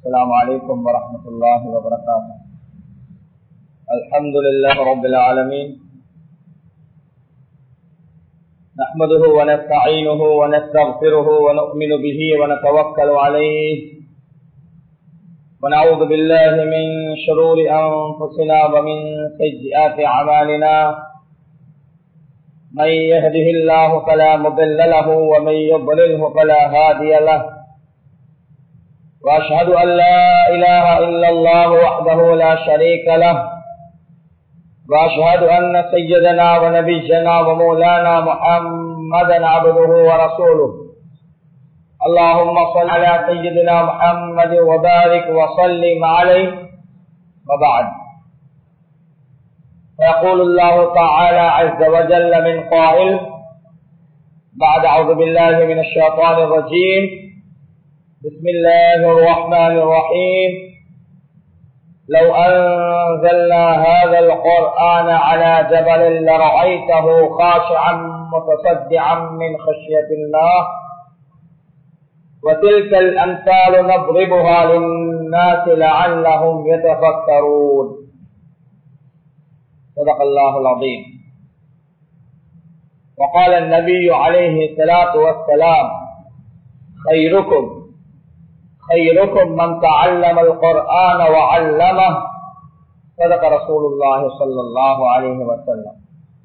السلام عليكم ورحمة الله وبركاته الحمد لله رب العالمين نحمده ونستعينه ونستغفره ونؤمن به ونتوكل عليه ونعوذ بالله من شرور أنفسنا ومن سيئات أعمالنا من يهده الله فلا مضل له ومن يضلله فلا هادي له وأشهد أن لا إله إلا الله وحده لا شريك له وأشهد أن سيدنا ونبينا ومولانا محمدا عبده ورسوله اللهم صل على سيدنا محمد وبارك وسلم عليه وبعد فيقول الله تعالى عز وجل من قائل بعد أعوذ بالله من الشيطان الرجيم بسم الله الرحمن الرحيم لو أنزلنا هذا القرآن على جبل لرأيته خاشعا متصدعا من خشية الله وتلك الأمثال نضربها للناس لعلهم يتفكرون صدق الله العظيم وقال النبي عليه الصلاة والسلام خيركم خيركم من تعلم القرآن وعلمه صدق رسول الله صلى الله عليه وسلم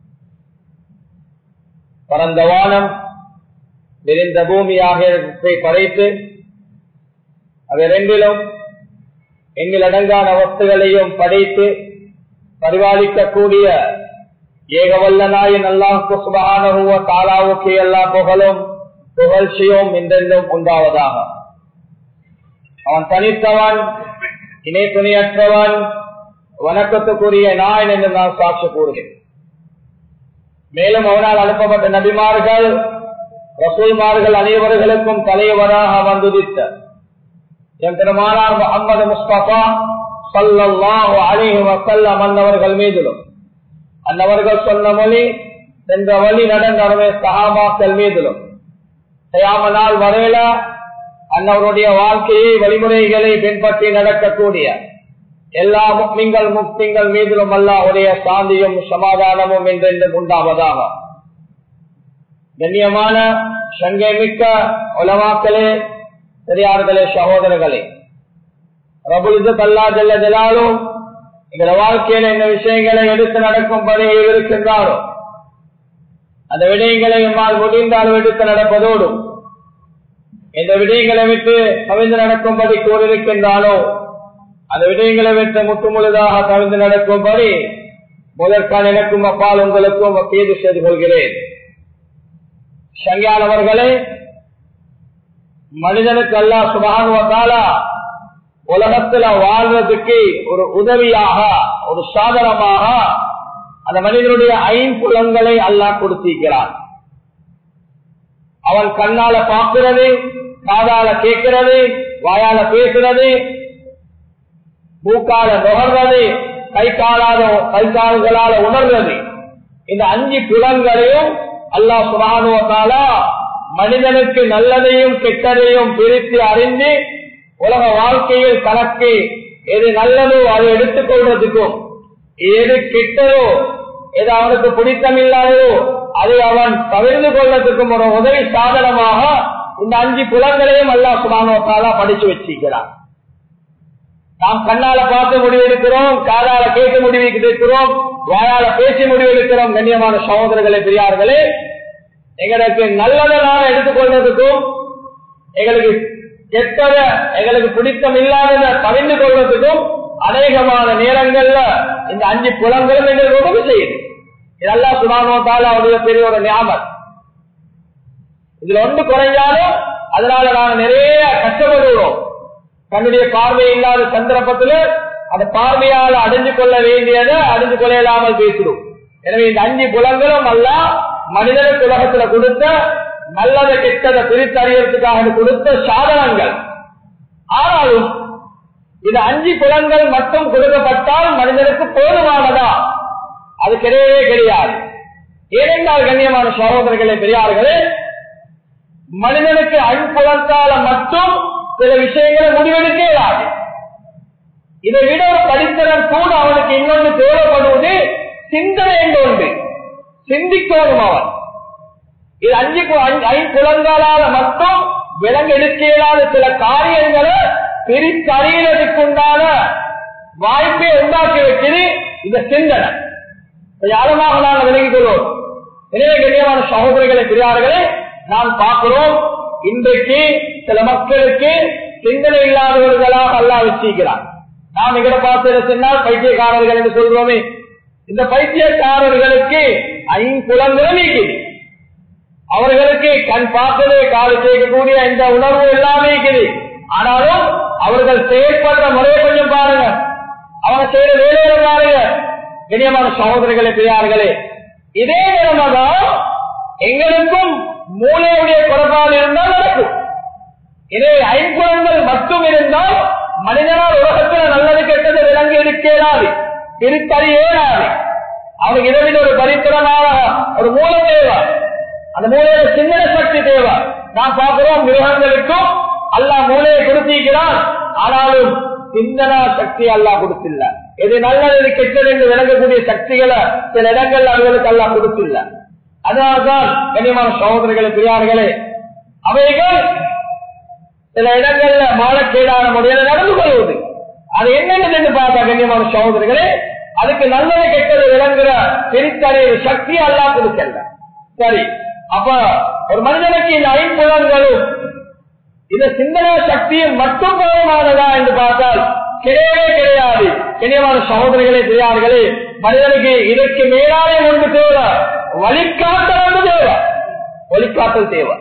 பரந்த வானம் விரிந்த பூமி ஆகியவற்றை படைத்து அவை ரெண்டிலும் எங்கள் அடங்கான வஸ்துகளையும் படைத்து பரிபாலிக்கக்கூடிய ஏகவல்லனாயின் அல்லாஹு சுபகானுவ தாலாவுக்கு எல்லா புகழும் புகழ்ச்சியும் என்றென்றும் உண்டாவதாக அவன் தனித்தவன் இணை துணியற்றவன் வணக்கத்துக்குரிய நாயன் என்று நான் சாட்சி கூறுகிறேன் மேலும் அவனால் அனுப்பப்பட்ட நபிமார்கள் ரசூல்மார்கள் அனைவர்களுக்கும் தலைவராக வந்துதித்த என் பெருமானார் முகமது முஸ்தபா சல்லாஹு அலிஹி வசல்லம் அன்னவர்கள் மீதிலும் அன்னவர்கள் சொன்ன மொழி சென்ற வழி நடந்த அருமை சகாபாக்கள் மீதிலும் செய்யாம நாள் வரையில அன்னவருடைய வாழ்க்கையை வழிமுறைகளை பின்பற்றி நடக்கக்கூடிய எல்லா முக்மிங்கள் முக்திங்கள் மீதிலும் அல்லாவுடைய சாந்தியும் சமாதானமும் என்றென்று உண்டாவதாக கண்ணியமான சங்கை மிக்க உலமாக்களே பெரியார்களே சகோதரர்களே ரபுல் அல்லா ஜல்ல ஜலாலும் எங்களோட வாழ்க்கையில இந்த விஷயங்களை எடுத்து நடக்கும்படி இருக்கின்றாரோ அந்த விடயங்களை எம்மால் முடிந்த அளவு எடுத்து நடப்பதோடும் இந்த விடயங்களை விட்டு கவிழ்ந்து நடக்கும்படி கூறியிருக்கின்றானோ அந்த விடயங்களை விட்டு முற்று முழுதாக கவிழ்ந்து நடக்கும்படி முதற்கான எனக்கும் அப்பால் உங்களுக்கும் அப்பீது செய்து கொள்கிறேன் சங்கியானவர்களே மனிதனுக்கு அல்லா சுபானுவத்தாலா உலகத்துல வாழ்றதுக்கு ஒரு உதவியாக ஒரு சாதனமாக அந்த மனிதனுடைய ஐம்புலங்களை அல்லாஹ் கொடுத்திருக்கிறான் அவன் கண்ணால பார்க்கிறது காதால கேட்கிறது வாயால பேசுறது மூக்கால நுகர்றது கை காலாத கை கால்களால உணர்றது இந்த அஞ்சு புலன்களையும் அல்லாஹ் சுபானுவத்தால மனிதனுக்கு நல்லதையும் கெட்டதையும் பிரித்து அறிந்து உலக வாழ்க்கையில் தனக்கு எது நல்லதோ அதை எடுத்துக் கொள்றதுக்கும் எது கெட்டதோ எது அவனுக்கு பிடித்தமில்லாததோ அதை அவன் பகிர்ந்து கொள்வதற்கும் ஒரு உதவி சாதனமாக இந்த அஞ்சு புலங்களையும் அல்லா சுபானோத்தாலா படிச்சு வச்சிருக்கிறான் நாம் கண்ணால பார்த்து முடிவெடுக்கிறோம் காதால கேட்டு முடிவெடுக்கிறோம் வாயால பேசி முடிவெடுக்கிறோம் கண்ணியமான சகோதரர்களே பெரியார்களே எங்களுக்கு நல்லதை நாம் எடுத்துக்கொள்வதற்கும் எங்களுக்கு கெட்டத எங்களுக்கு பிடித்தம் இல்லாதத பகிர்ந்து கொள்வதற்கும் அநேகமான நேரங்கள்ல இந்த அஞ்சு புலங்களும் எங்களுக்கு உதவி செய்யுது இதெல்லாம் சுபானோத்தால அவருடைய பெரிய ஒரு ஞாபகம் இதுல ஒன்று குறைஞ்சாலும் அதனால நாங்க நிறைய கஷ்டப்படுகிறோம் தன்னுடைய பார்வை இல்லாத சந்தர்ப்பத்தில் அந்த பார்வையால் அடைஞ்சு கொள்ள வேண்டியதை அடைஞ்சு கொள்ள இல்லாமல் பேசிடும் எனவே இந்த அஞ்சு புலங்களும் அல்ல மனிதனுக்கு உலகத்துல கொடுத்த நல்லதை கெட்டதை பிரித்தறியறதுக்காக கொடுத்த சாதனங்கள் ஆனாலும் இந்த அஞ்சு புலன்கள் மட்டும் கொடுக்கப்பட்டால் மனிதனுக்கு போதுமானதா அது கிடையவே கிடையாது ஏனென்றால் கண்ணியமான சகோதரர்களே பெரியார்களே மனிதனுக்கு அன்புலத்தால மட்டும் சில விஷயங்களை முடிவெடுக்க இயலாது இதை விட ஒரு படித்தனம் கூட அவனுக்கு இன்னொன்று தேவைப்படுவது சிந்தனை என்று ஒன்று சிந்திக்கணும் அவன் இது அஞ்சு கு- ஐ- ஐம்புலங்களால மட்டும் விலங்கெடுக்க இயலாத சில காரியங்களை பிரித்தறியறதுக்குண்டான வாய்ப்பை உண்டாக்கி வைக்கிறது இந்த சிந்தனை இதை ஆழமாக நாங்கள் விலகிக் கொள்வோம் எனவே கண்ணியமான சகோதரிகளை பெரியார்களே நாம் பார்க்கிறோம் இன்றைக்கு சில மக்களுக்கு சிந்தனை இல்லாதவர்களாக அல்லாஹ் வச்சிருக்கிறார் நாம் எங்களை பார்த்து சொன்னால் பைத்தியக்காரர்கள் என்று சொல்றோமே இந்த பைத்தியக்காரர்களுக்கு ஐம்புலங்களும் இருக்குது அவர்களுக்கு கண் பார்ப்பது காது கேட்கக்கூடிய இந்த உணர்வு எல்லாமே இருக்குது ஆனாலும் அவர்கள் செயல்படுற முறையை கொஞ்சம் பாருங்க அவங்க செய்யற வேலையை பாருங்க கண்ணியமான சகோதரர்களே பெரியார்களே இதே நிலைமைதான் எங்களுக்கும் மூளையுடைய குறைபாடு இருந்தால் நடக்கும் இதே ஐம்புலங்கள் மட்டும் இருந்தால் மனிதனால் உலகத்தில் நல்லது கெட்டது விலங்கி எடுக்கலாது பிரித்தறியேனாது அவனுக்கு இரவில் ஒரு பரித்திரமான ஒரு மூலம் தேவை அந்த மூலையில சிந்தனை சக்தி தேவை நாம் பார்க்கிறோம் மிருகங்களுக்கும் அல்லாஹ் மூலையை கொடுத்திருக்கிறான் ஆனாலும் சிந்தனா சக்தி அல்லாஹ் கொடுத்தில்ல எது நல்லது எது கெட்டது என்று விளங்கக்கூடிய சக்திகளை சில இடங்கள்ல அவர்களுக்கு அல்லாஹ் கொடுத்தில்ல அதனால்தான் கண்ணியமான சகோதரர்களே பெரியார்களே அவைகள் சில இடங்கள்ல மானக்கேடான முறையில நடந்து கொள்வது அது என்னென்னு பார்த்தா கண்ணியமான சகோதரர்களே அதுக்கு நல்லது கெட்டது விளங்குற பிரித்தறிய சக்தி அல்லாஹ் கொடுக்கல சரி அப்ப ஒரு மனிதனுக்கு இந்த ஐம்புலன்களும் இந்த சிந்தனை சக்தியும் மட்டும் போதுமானதா என்று பார்த்தால் கிடையவே கிடையாது கண்ணியமான சகோதரிகளே பெரியார்களே மனிதனுக்கு இதற்கு மேலாலே ஒன்று தேவை வழிகாட்டல் ஒன்று தேவை வழிகாட்டல் தேவை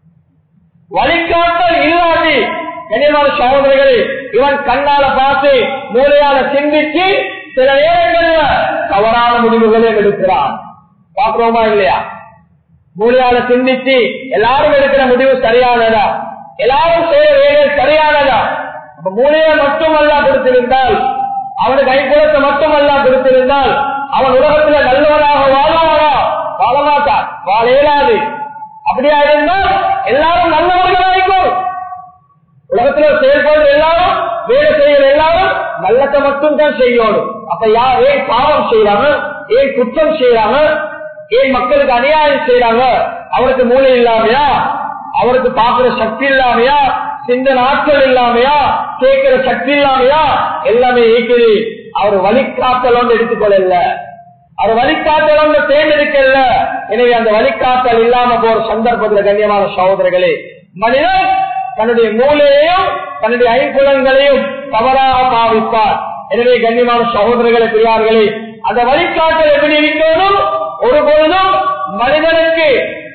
வழிகாட்டல் இல்லாது கண்ணியமான சகோதரிகளே இவன் கண்ணால பார்த்து மூலையால சிந்திச்சு சில நேரங்கள்ல தவறான முடிவுகளை எடுக்கிறான் பார்க்கிறோமா இல்லையா மூலையால சிந்திச்சு எல்லாரும் எடுக்கிற முடிவு சரியானதா எல்லாரும் செய்ய வேலை சரியானதா அப்ப மூலையை மட்டுமல்ல கொடுத்திருந்தால் அவனுக்கு கைக்குலத்தை மட்டுமல்ல கொடுத்திருந்தால் அவன் உலகத்துல நல்லவனாக வாழவானா வாழ மாட்டான் வாழ இயலாது அப்படியா இருந்தால் எல்லாரும் நல்லவர்களாயிருக்கும் உலகத்துல செயல்படுற எல்லாரும் வேலை செய்யற எல்லாரும் நல்லத்தை மட்டும் தான் செய்யணும் அப்ப யார் ஏன் பாவம் செய்யறாங்க ஏன் குற்றம் செய்யறாங்க ஏன் மக்களுக்கு அநியாயம் செய்யறாங்க அவருக்கு மூளை இல்லாமையா அவருக்கு பார்க்கிற சக்தி இல்லாமையா சிந்தன ஆற்றல் இல்லாமையா கேட்கிற சக்தி இல்லாமையா எல்லாமே இருக்குது அவர் வழிகாட்டல் ஒன்று எடுத்துக்கொள்ளல அவர் வழிகாட்டல் ஒன்று தேர்ந்தெடுக்கல எனவே அந்த வழிகாட்டல் இல்லாம போற சந்தர்ப்பத்தில் கண்ணியமான சகோதரர்களே மனிதன் தன்னுடைய மூளையையும் தன்னுடைய ஐம்புலங்களையும் தவறாக பாவிப்பார் எனவே கண்ணியமான சகோதரர்களே பெரியார்களே அந்த வழிகாட்டல் எப்படி இருக்கணும் ஒரு பொழுதும் மனிதனுக்கு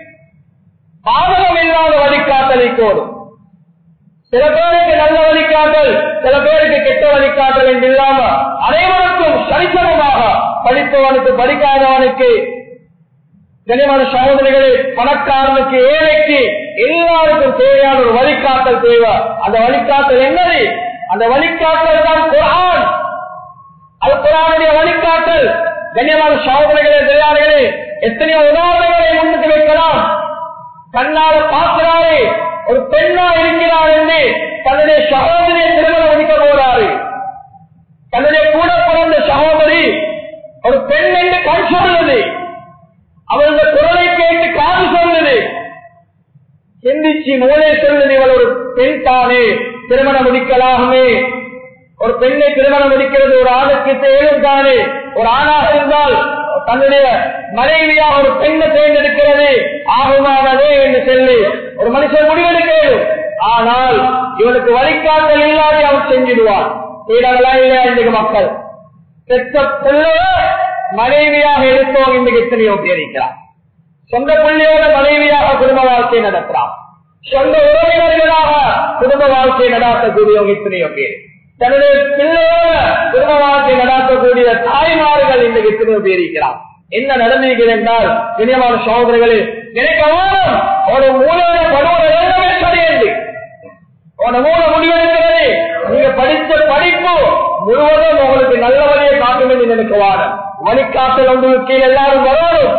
பாதகம் இல்லாத வழிகாட்டலை கோரும் சில பேருக்கு நல்ல வழிகாட்டல் சில பேருக்கு கெட்ட வழிகாட்டல் என்று இல்லாம அனைவருக்கும் சரிசமமாக படித்தவனுக்கு படிக்காதவனுக்கு கனிமான சகோதரிகளே பணக்காரனுக்கு ஏழைக்கு எல்லாருக்கும் தேவையான ஒரு வழிகாட்டல் தேவை அந்த வழிகாட்டல் என்னது அந்த வழிகாட்டல் தான் குரான் அது குரானுடைய வழிகாட்டல் கண்ணியமான சகோதரிகளே தெரியாதே எத்தனையோ உதாரணங்களை முன்னுக்கு வைக்கலாம் கண்ணால பார்க்கிறாரே ஒரு பெண்ணா இருக்கிறார் என்று தன்னுடைய சகோதரியை திருமணம் முடிக்க போறாரு தன்னுடைய கூட பிறந்த சகோதரி ஒரு பெண் என்று கண் சொல்லுது அவருடைய குரலை கேட்டு காது சொல்லுது சிந்திச்சு மூளை சொல்லுது இவள் ஒரு பெண் தானே திருமணம் முடிக்கலாகுமே ஒரு பெண்ணை திருமணம் முடிக்கிறது ஒரு ஆணுக்கு தேவையும் தானே ஒரு ஆணாக இருந்தால் தன்னுடைய மனைவியாக ஒரு பெண்ணை தேர்ந்தெடுக்கிறது ஆகுமானதே என்று சொல்லி ஒரு மனுஷன் முடிவெடுக்கிறது ஆனால் இவனுக்கு வழிகாட்டல் இல்லாத அவன் செஞ்சிடுவான் செய்யறாங்களா இல்லையா இன்றைக்கு மக்கள் பெற்ற பிள்ளைய மனைவியாக எடுத்தோம் இன்றைக்கு எத்தனையோ பேர் இருக்கிறார் சொந்த பிள்ளையோட மனைவியாக குடும்ப வாழ்க்கை நடத்துறான் சொந்த உறவினர்களாக குடும்ப வாழ்க்கை நடாத்தக்கூடியவங்க எத்தனையோ பேர் தன்னுடைய பிள்ளையோட குடும்ப வாழ்க்கை நடாத்தக்கூடிய தாய்மார்கள் இன்றைக்கு எத்தனையோ பேர் இருக்கிறார் என்ன நடந்திருக்கிறது என்றால் இனியமான சகோதரர்களே நினைக்கலாம் ஒரு மூலையோட படுவதை எல்லாமே சரியன்று உன மூல முடிவெடுக்கிறது நீங்க படித்த படிப்பு முழுவதும் உங்களுக்கு நல்ல வழியை காட்டும் என்று நினைக்குவாங்க வழிகாட்டல் உங்களுக்கு எல்லாரும் வரணும்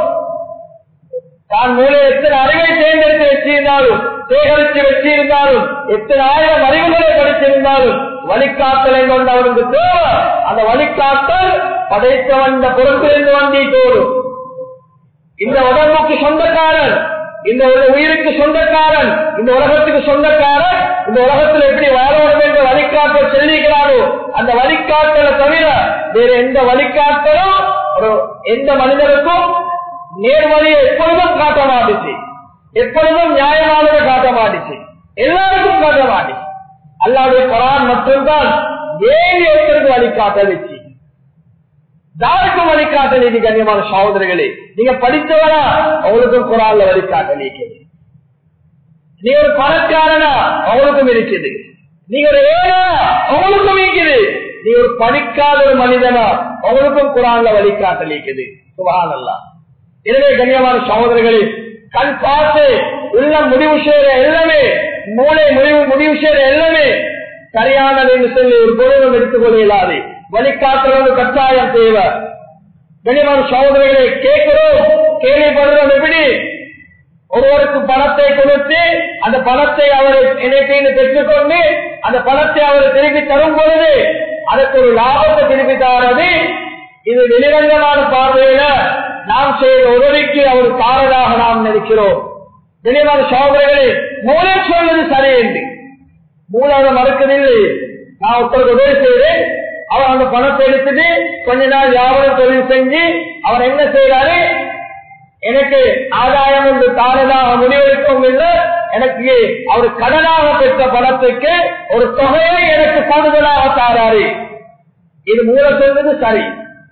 தான் மூலை எத்தனை அறிவை தேர்ந்தெடுத்து வச்சிருந்தாலும் சேகரித்து வச்சிருந்தாலும் எத்தனை ஆயிரம் அறிவுகளை படித்திருந்தாலும் வழிகாட்டலை கொண்டு அவனுக்கு தேவை அந்த வழிகாட்டல் படைத்த வந்த பொறுப்பிலிருந்து வந்தி தோறும் இந்த உடம்புக்கு சொந்தக்காரன் இந்த உயிருக்கு சொந்தக்காரன் இந்த உலகத்துக்கு சொந்தக்காரன் இந்த உலகத்தில் எப்படி வாழணும் என்று வழிகாட்டல் செல்லுகிறாரோ அந்த வழிகாட்டலை தவிர வேற எந்த வழிகாட்டலும் ஒரு எந்த மனிதருக்கும் நேர்வழியை எப்பொழுதும் காட்ட மாட்டுச்சு எப்பொழுதும் நியாயமானதை காட்ட மாட்டுச்சு எல்லாருக்கும் காட்ட மாட்டுச்சு அல்லாவுடைய குரான் மட்டும்தான் ஏழு ஒருத்தருக்கு வழிகாட்டலுச்சு யாருக்கும் வழிகாட்டல் இது கண்ணியமான சகோதரர்களே நீங்க படித்தவரா அவங்களுக்கும் குரான்ல வழிகாட்டல் இருக்குது நீ ஒரு பணக்காரனா அவங்களுக்கும் இருக்குது நீங்க ஒரு ஏழா அவங்களுக்கும் இருக்குது நீ ஒரு படிக்காத ஒரு மனிதனா அவங்களுக்கும் குரான்ல வழிகாட்டல் இருக்குது சுபகானல்லா எனவே கண்ணியமான சகோதரர்களே கண் பார்த்து உள்ள முடிவு செய்யற எல்லாமே மூளை முடிவு முடிவு செய்யற எல்லாமே சரியானது என்று சொல்லி ஒரு பொருளும் எடுத்துக்கொள்ள இயலாது வழிகாட்டுறது கட்டாயம் தேவை கண்ணியமான சகோதரர்களை கேட்கிறோம் கேள்விப்படுறோம் எப்படி ஒருவருக்கு பணத்தை கொடுத்து அந்த பணத்தை அவர் இணைப்பின்னு பெற்றுக்கொண்டு அந்த பணத்தை அவர் திருப்பி தரும் பொழுது அதற்கு ஒரு லாபத்தை திருப்பி தாரது இது வெளிரங்கமான பார்வையில நாம் செய்த உதவிக்கு அவர் காரணமாக நாம் நினைக்கிறோம் கண்ணியமான சகோதரர்களே மூளை சொல்வது சரி என்று மூளை அதை மறுக்கவில்லை நான் ஒருத்தருக்கு உதவி செய்தேன் அவர் அந்த பணத்தை எடுத்துட்டு கொஞ்ச நாள் வியாபாரம் தொழில் செஞ்சு அவர் என்ன செய்யறாரு எனக்கு ஆதாயம் என்று தானதாக முடிவெடுக்கவும் இல்லை எனக்கு அவர் கடனாக பெற்ற பணத்துக்கு ஒரு தொகையை எனக்கு கூடுதலாக தாராரு இது மூல சொல்வது சரி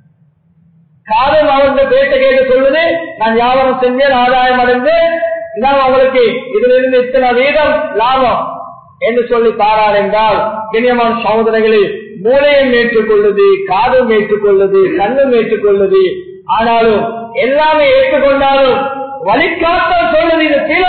காலம் அவருடைய பேட்ட கேட்டு சொல்லுது நான் வியாபாரம் செஞ்சேன் ஆதாயம் அடைந்து இதான் அவங்களுக்கு இதுல இருந்து இத்தனை வீதம் லாபம் என்று சொல்லி தாரார் என்றால் கண்ணியமான சகோதரர்களே மூளையும் ஏற்றுக்கொள்ளுது காதும் ஏற்றுக்கொள்ளுது கண்ணும் ஏற்றுக்கொள்ளுது ஆனாலும் எல்லாமே ஏற்றுக்கொண்டாலும் வழிகாட்டல் சொல்லுது இது பிற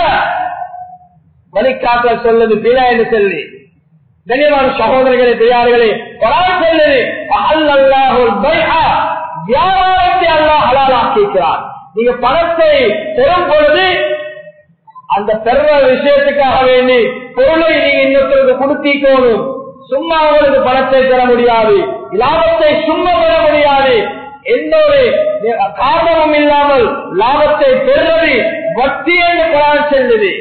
வழிகாட்டல் சொல்லுது பிற என்று சொல்லி கண்ணியமான சகோதரர்களே பெரியார்களே குரான் சொல்லுது அல்லாஹுல் பைஹா வியாபாரத்தை அல்லாஹ் ஹலாலாக்கிக்கிறார் நீங்க பணத்தை பெறும் பொழுது அந்த பெற விஷயத்துக்காக வேண்டி பொருளை நீங்க இன்னொருத்தருக்கு கொடுத்திக்கோணும் சும்மா அவங்களுக்கு பணத்தை பெற முடியாது லாபத்தை சும்மா பெற முடியாது எந்த ஒரு காரணமும் இல்லாமல் லாபத்தை பெறுவது வட்டி என்று குரான் செல்லுது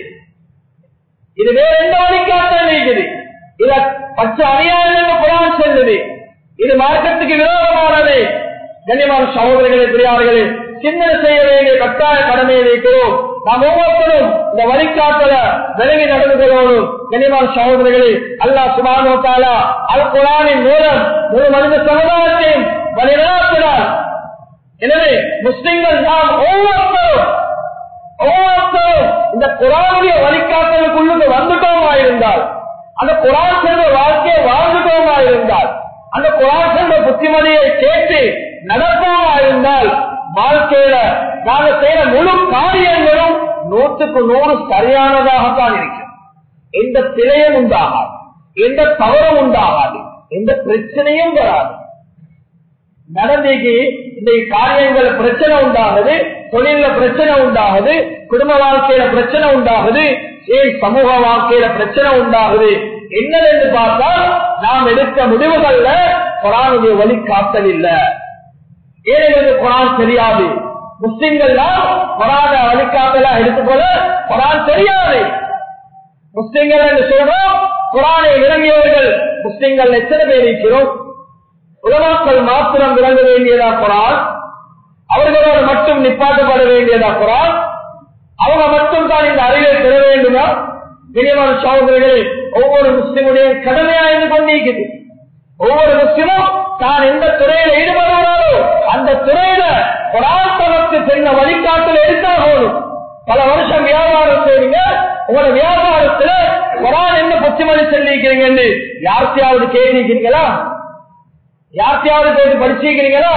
இது வேற எந்த வழிகாட்டல் இருக்குது இத பச்சை அநியாயம் என்று குரான் செல்லுது இது மார்க்கத்துக்கு விரோதமானது கண்ணியமான சகோதரர்களே பெரியார்களே சிந்தனை செய்ய வேண்டிய கட்டாய கடமையை வைக்கிறோம் நாம் ஒவ்வொருத்தரும் இந்த வழிகாட்டல விலகி நடந்து கொள்ளணும் கண்ணியமான சகோதரர்களே அல்லா சுபானோத்தாலா அல் குரானின் மூலம் ஒரு மனித சமுதாயத்தையும் வழிநடத்துகிறார் எனவே முஸ்லிம்கள் நாம் ஒவ்வொருத்தரும் ஒவ்வொருத்தரும் இந்த குரானுடைய வழிகாட்டலுக்குள்ளுக்கு வந்துட்டோமா இருந்தால் அந்த குரான் சென்ற வாழ்க்கையை வாழ்ந்துட்டோமா இருந்தால் அந்த குரான் சென்ற புத்திமதியை கேட்டு நடப்போமா இருந்தால் வாழ்க்கையில நாங்க செய்யற முழு காரியங்களும் நூற்றுக்கு நூறு சரியானதாகத்தான் இருக்கும் எந்த பிழையும் உண்டாகாது எந்த தவறும் உண்டாகாது எந்த பிரச்சனையும் வராது நடந்தீங்க இந்த காரியங்கள பிரச்சனை உண்டாகுது தொழில பிரச்சனை உண்டாகுது குடும்ப வாழ்க்கையில பிரச்சனை உண்டாகுது ஏன் சமூக வாழ்க்கையில பிரச்சனை உண்டாகுது என்னதென்று பார்த்தால் நாம் எடுத்த முடிவுகள்ல குரானுடைய வழி காத்தல் இல்ல ஏழைகளுக்கு குரான் தெரியாது முஸ்லிம்கள் தான் குரான வழிகாட்டலா எடுத்துக்கொள்ள குரான் தெரியாது முஸ்லிம்கள் என்று சொல்றோம் குரானை விளங்கியவர்கள் முஸ்லிம்கள் எத்தனை பேர் இருக்கிறோம் உலமாக்கள் மாத்திரம் விளங்க வேண்டியதா குரான் அவர்களோடு மட்டும் நிப்பாட்டப்பட வேண்டியதா குரான் அவங்க மட்டும் தான் இந்த அறிவை பெற வேண்டுமா மினிமான சகோதரர்களே ஒவ்வொரு முஸ்லிமுடைய கடமையா இருந்து கொண்டிருக்குது ஒவ்வொரு முஸ்லிமும் தான் எந்த துறையில ஈடுபடுகிறாரோ அந்த துறையில குராத்தனத்து சென்ற வழிகாட்டில் எடுத்தா போதும் பல வருஷம் வியாபாரம் செய்வீங்க உங்களோட வியாபாரத்துல குரான் என்ன புத்திமதி சொல்லிக்கிறீங்கன்னு யார்த்தையாவது கேட்டிருக்கிறீங்களா யார்த்தையாவது கேட்டு படிச்சிருக்கிறீங்களா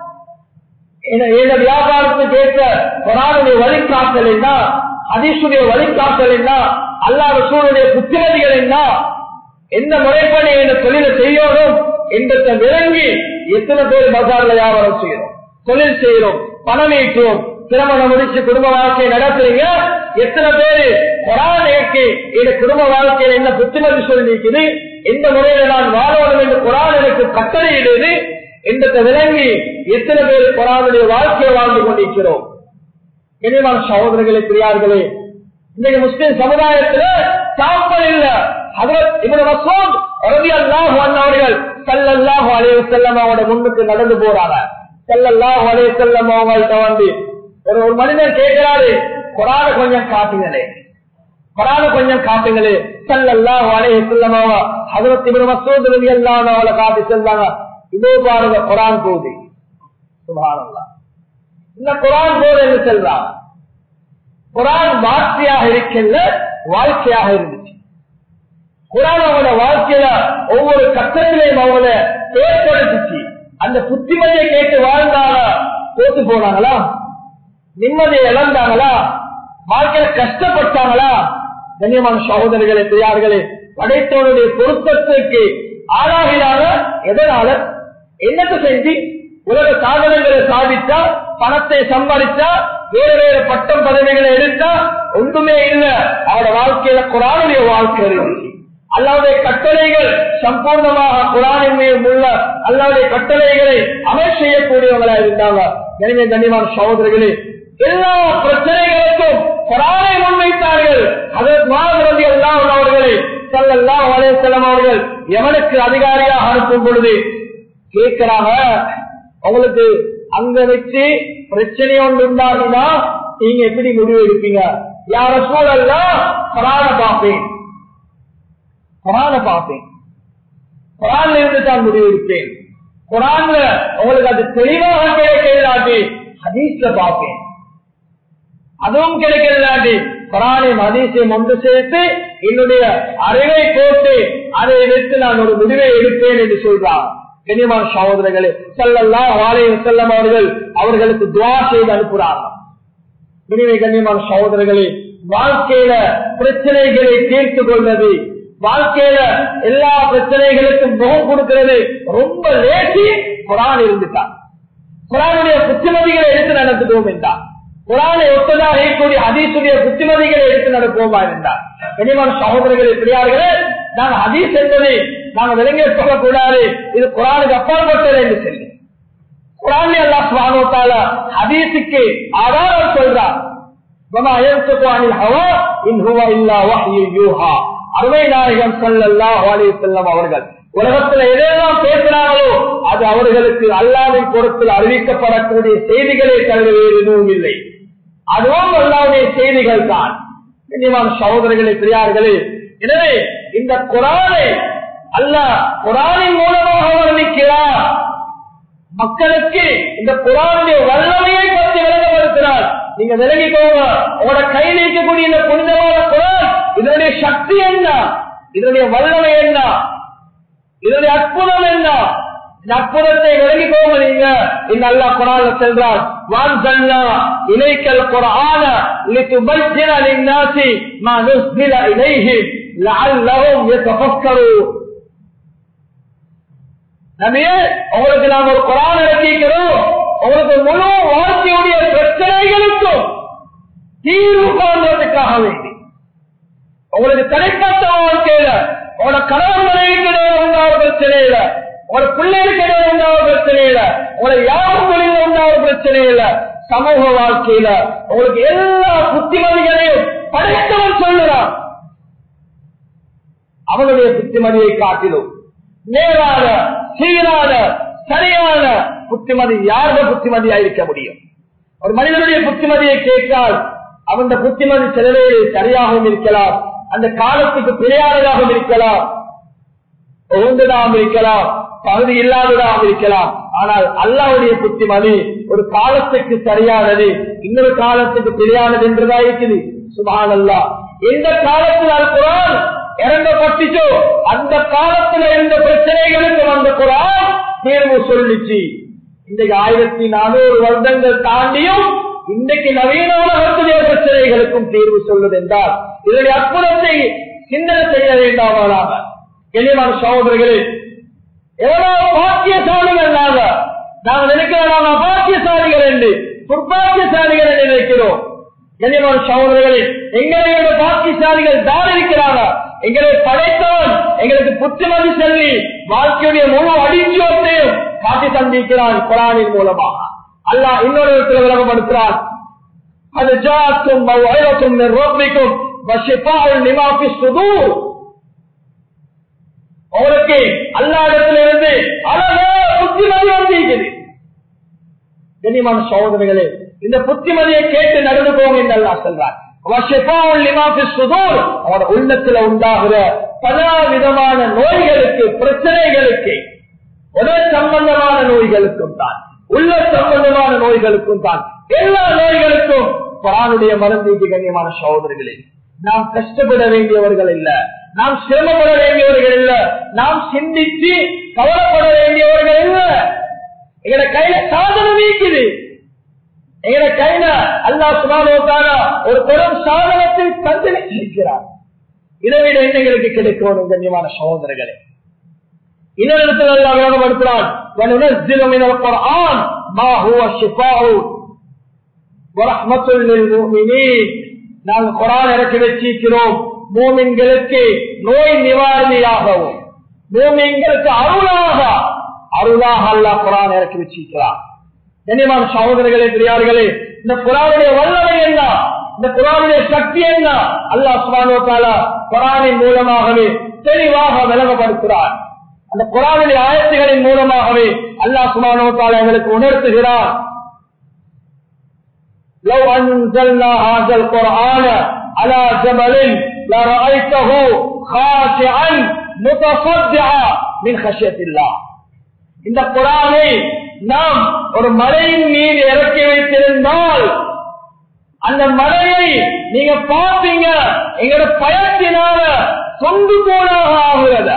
வியாபாரத்துக்கு ஏற்ற குரானுடைய வழிகாட்டல் என்ன அதிசுடைய வழிகாட்டல் என்ன அல்லாத சூழலுடைய புத்திமதிகள் என்ன எந்த முறைப்படி இந்த தொழிலை செய்யணும் என்பதை விளங்கி எத்தனை பேர் பஜார்ல வியாபாரம் செய்யறோம் தொழில் செய்யறோம் பணம் ஈட்டுவோம் திருமணம் முடிச்சு குடும்ப வாழ்க்கையை நடத்துறீங்க எத்தனை பேரு குரானுக்கு இந்த குடும்ப வாழ்க்கையில என்ன புத்திமதி சொல்லி இருக்குது எந்த முறையில நான் வாழணும் என்று குரான் எனக்கு கட்டளையிடுது என்றதை விளங்கி எத்தனை பேர் குரானுடைய வாழ்க்கையை வாழ்ந்து கொண்டிருக்கிறோம் கனிவான சகோதரர்களே பெரியார்களே இன்னைக்கு முஸ்லிம் சமுதாயத்துல சாப்பல் இல்ல ஹதரத் இவரு மசூத் ரலியல்லாஹு அன்ஹு அவர்கள் ஸல்லல்லாஹு அலைஹி வஸல்லம் அவரோட முன்னுக்கு நடந்து போறாங்க ஸல்லல்லாஹு அலைஹி வஸல்லம் அவங்கள்ட்ட வந்து ஒரு ஒரு மனிதன் கேட்கிறாரு குரான கொஞ்சம் காட்டுங்களே குரான கொஞ்சம் காட்டுங்களே ஸல்லல்லாஹு அலைஹி வஸல்லம் அவங்க ஹதரத் இவரு மசூத் ரலியல்லாஹு அன்ஹு அவளை காட்டி செல்றாங்க இதோ பாருங்க குரான் போகுது சுப்ஹானல்லாஹ் இந்த குரான் போது என்று செல்றான் குரான் வார்த்தையாக இருக்கல வாழ்க்கையாக இருந்துச்சு குரான் அவங்களோட வாழ்க்கையில ஒவ்வொரு கட்டத்திலையும் அவங்கள ஏற்படுத்துச்சு அந்த புத்திமதியை கேட்டு வாழ்ந்தாங்க தோத்து போனாங்களா நிம்மதியை இழந்தாங்களா வாழ்க்கையில கஷ்டப்பட்டாங்களா கண்ணியமான சகோதரர்களே பெரியார்களே படைத்தவனுடைய பொருத்தத்துக்கு ஆளாகிறாங்க எதனால என்னத்தை செஞ்சு உலக சாதனைகளை சாதித்தா பணத்தை சம்பாதிச்சா வேற வேற பட்டம் பதவிகளை எடுத்தா ஒன்றுமே இல்ல அவரோட வாழ்க்கையில குரானுடைய வாழ்க்கை இருந்துச்சு அல்லாவுடைய கட்டளைகள் சம்பூர்ணமாக குரானின் மீது உள்ள அல்லாவுடைய கட்டளைகளை அமல் செய்யக்கூடியவங்களா இருந்தாங்க எனவே கண்ணியமான சகோதரர்களே எல்லா பிரச்சனைகளுக்கும் குரானை முன்வைத்தார்கள் அதற்கு மாதிரி எல்லாம் அவர்களை செல்லல்லா வலையம் அவர்கள் எவனுக்கு அதிகாரியாக அனுப்பும் பொழுது கேட்கிறாங்க உங்களுக்கு அங்க வச்சு பிரச்சனை ஒன்று உண்டாகுனா நீங்க எப்படி முடிவு எடுப்பீங்க யார சூழல்ல குரான பார்ப்பேன் குரான பார்ப்பேன் குரான்ல இருந்து தான் முடிவு எடுப்பேன் குரான்ல உங்களுக்கு அது தெளிவாக கிடைக்கலாட்டி ஹதீஸ்ல பார்ப்பேன் அதுவும் கிடைக்கலாட்டி குரானையும் ஹதீஸையும் ஒன்று சேர்த்து என்னுடைய அறிவை போட்டு அதை வைத்து நான் ஒரு முடிவை எடுப்பேன் என்று சொல்றான் கண்ணியமான சகோதரர்களே செல்லல்லாம் வாழைய செல்லம் அவர்கள் அவர்களுக்கு துவா செய்து அனுப்புறாங்க இனிமே கண்ணியமான சகோதரர்களே வாழ்க்கையில பிரச்சனைகளை தீர்த்து கொள்வது வாழ்க்கையில எல்லா பிரச்சனைகளுக்கும் முகம் கொடுக்கிறது ரொம்ப லேசி குரான் இருந்துட்டான் குரானுடைய புத்திமதிகளை எடுத்து நடத்துவோம் என்றார் குரானை ஒத்ததாக இருக்கக்கூடிய அதீசுடைய புத்திமதிகளை எடுத்து நடப்போமா இருந்தார் கனிமான சகோதரர்களே பெரியார்களே நாங்க ஹதீஸ் என்பதை நாங்க விளங்கி சொல்லக்கூடாது இது குரானுக்கு அப்பாற்பட்டது என்று சொல்லி குரான் அல்லா சுவானோத்தால ஹதீஸுக்கு ஆதாரம் சொல்றார் அருமை நாயகம் சல்லல்லா செல்லம் அவர்கள் உலகத்துல எதெல்லாம் பேசினார்களோ அது அவர்களுக்கு அல்லாவின் பொறுப்பில் அறிவிக்கப்படக்கூடிய செய்திகளே தவிர வேறு எதுவும் இல்லை அதுவும் அல்லாவுடைய செய்திகள் தான் கண்ணியமான சகோதரர்களே பெரியார்களே எனவே இந்த குரானை அல்ல குரானின் மூலமாக வர்ணிக்கிறார் மக்களுக்கு இந்த குரானுடைய வல்லமையை பற்றி விளங்கப்படுத்தினார் நீங்க விலகிக்கோங்க உங்களோட கையில் இருக்கக்கூடிய இந்த புனிதமான குரான் இதனுடைய சக்தி என்ன இதனுடைய வல்லமை என்ன இதனுடைய அற்புதம் என்ன இந்த அற்புதத்தை விலகிக்கோங்க நீங்க இந்த அல்லா குரான சென்றார் வான் சல்லா இலைக்கல் குரான لتبين للناس ما نزل إليهم لعلهم يتفكرون நபியே உங்களுக்கு நாம் ஒரு குரான் இறக்கிக்கிறோம் உங்களுக்கு முழு வாழ்க்கையுடைய பிரச்சனைகளுக்கும் தீர்வு காண்பதற்காக வேண்டி உங்களுக்கு தனிப்பட்ட வாழ்க்கையில உங்களோட கணவன் மனைவிக்கு உண்டான பிரச்சனை இல்ல உங்களோட பிள்ளைகளுக்கு இடையே உண்டான பிரச்சனை இல்ல உங்களை யாரும் தொழில உண்டான பிரச்சனை இல்ல சமூக வாழ்க்கையில உங்களுக்கு எல்லா புத்திமதிகளையும் படைத்தவன் சொல்லுறான் அவனுடைய புத்திமதியை காட்டிலும் நேரான சீரான சரியான புத்திமதி யாருடைய புத்திமதியா இருக்க முடியும் ஒரு மனிதனுடைய புத்திமதியை கேட்டால் அவன் புத்திமதி சிலவே சரியாகவும் இருக்கலாம் அந்த காலத்துக்கு பிழையானதாகவும் இருக்கலாம் உகந்ததாகவும் இருக்கலாம் பகுதி இல்லாததாகவும் இருக்கலாம் ஆனால் அல்லாவுடைய புத்திமதி ஒரு காலத்துக்கு சரியானது இன்னொரு காலத்துக்கு பிழையானது என்றுதான் இருக்குது சுபான் அல்லா எந்த காலத்தில் அது குரான் இறங்கப்பட்டுச்சோ அந்த காலத்துல இருந்த பிரச்சனைகளுக்கு வந்த குரான் தீர்வு சொல்லிச்சு இன்றைக்கு ஆயிரத்தி நானூறு வருடங்கள் தாண்டியும் இன்றைக்கு நவீன உலகத்துடைய பிரச்சனைகளுக்கும் தீர்வு சொல்லுது என்றால் இதனுடைய அற்புதத்தை சிந்தனை செய்ய வேண்டாமானாக எளிமான சகோதரர்களே எவ்வளவு பாக்கியசாலிகள் நாங்க நாங்க நினைக்கிறோம் நாங்க பாக்கியசாலிகள் என்று துர்பாக்கியசாலிகளை நினைக்கிறோம் கண்ணியமான சகோதரர்களே எங்களுடைய பாக்கியசாலிகள் தான் இருக்கிறாங்க எங்களை படைத்தவன் எங்களுக்கு புத்துமதி சொல்லி வாழ்க்கையுடைய முழு அடிச்சோத்தையும் காட்டி தந்திருக்கிறான் குரானின் மூலமாக அல்லாஹ் இன்னொரு இடத்துல விளங்கப்படுத்துறான் அது ஜாத்தும் வயலத்தும் ரோப்பிக்கும் நிமாப்பி சுதூர் அவருக்கு அல்லா இடத்துல இருந்து அழகா புத்திமதி வந்திருக்குது கண்ணியமான சகோதரர்களே இந்த புத்திமதியை கேட்டு நடந்து போங்க என்று அல்லா சொல்றார் அவரோட உள்ளத்துல உண்டாகிற பல விதமான நோய்களுக்கு பிரச்சனைகளுக்கு உடல் சம்பந்தமான நோய்களுக்கும் தான் உள்ள சம்பந்தமான நோய்களுக்கும் தான் எல்லா நோய்களுக்கும் குரானுடைய மருந்தீட்டு கண்ணியமான சகோதரர்களே நாம் கஷ்டப்பட வேண்டியவர்கள் இல்ல நாம் சிரமப்பட வேண்டியவர்கள் இல்ல நாம் சிந்திச்சு கவலைப்பட வேண்டியவர்கள் இல்ல எங்கட கையில சாதனம் நீக்குது எங்கட கையில அல்லா சுமாரோக்கான ஒரு பெரும் சாதனத்தை தந்து இருக்கிறார் இதை விட என்ன எங்களுக்கு கிடைக்கும் கண்ணியமான சகோதரர்களே இன்னொரு இடத்துல அல்லா விளங்கப்படுத்துறான் وَنُنَزِّلُ مِنَ الْقُرْآنِ مَا هُوَ شِفَاءٌ وَرَحْمَةٌ لِلْمُؤْمِنِينَ நாங்கள் குரான் இறக்கி வச்சிருக்கிறோம் மூமின்களுக்கு நோய் நிவாரணியாகவும் மூமின்களுக்கு அருளாக அருளாக அல்லா குரான் இறக்கி வச்சிருக்கிறார் கண்ணியமான சகோதரர்களே பெரியார்களே இந்த குரானுடைய வல்லமை என்ன இந்த குரானுடைய சக்தி என்ன அல்லா சுபானோத்தால குரானின் மூலமாகவே தெளிவாக விளங்கப்படுத்துகிறார் அந்த குரானுடைய ஆயத்துகளின் மூலமாகவே அல்லா சுபானோத்தால எங்களுக்கு உணர்த்துகிறார் لو أنزلنا هذا القرآن على جبل لرأيته خاشعا متصدعا من خشية الله இந்த குரானை நாம் ஒரு மலையின் மீது இறக்கி வைத்திருந்தால் அந்த மலையை நீங்க பார்ப்பீங்க எங்களோட பயத்தினால சொந்து போனாக ஆகிறது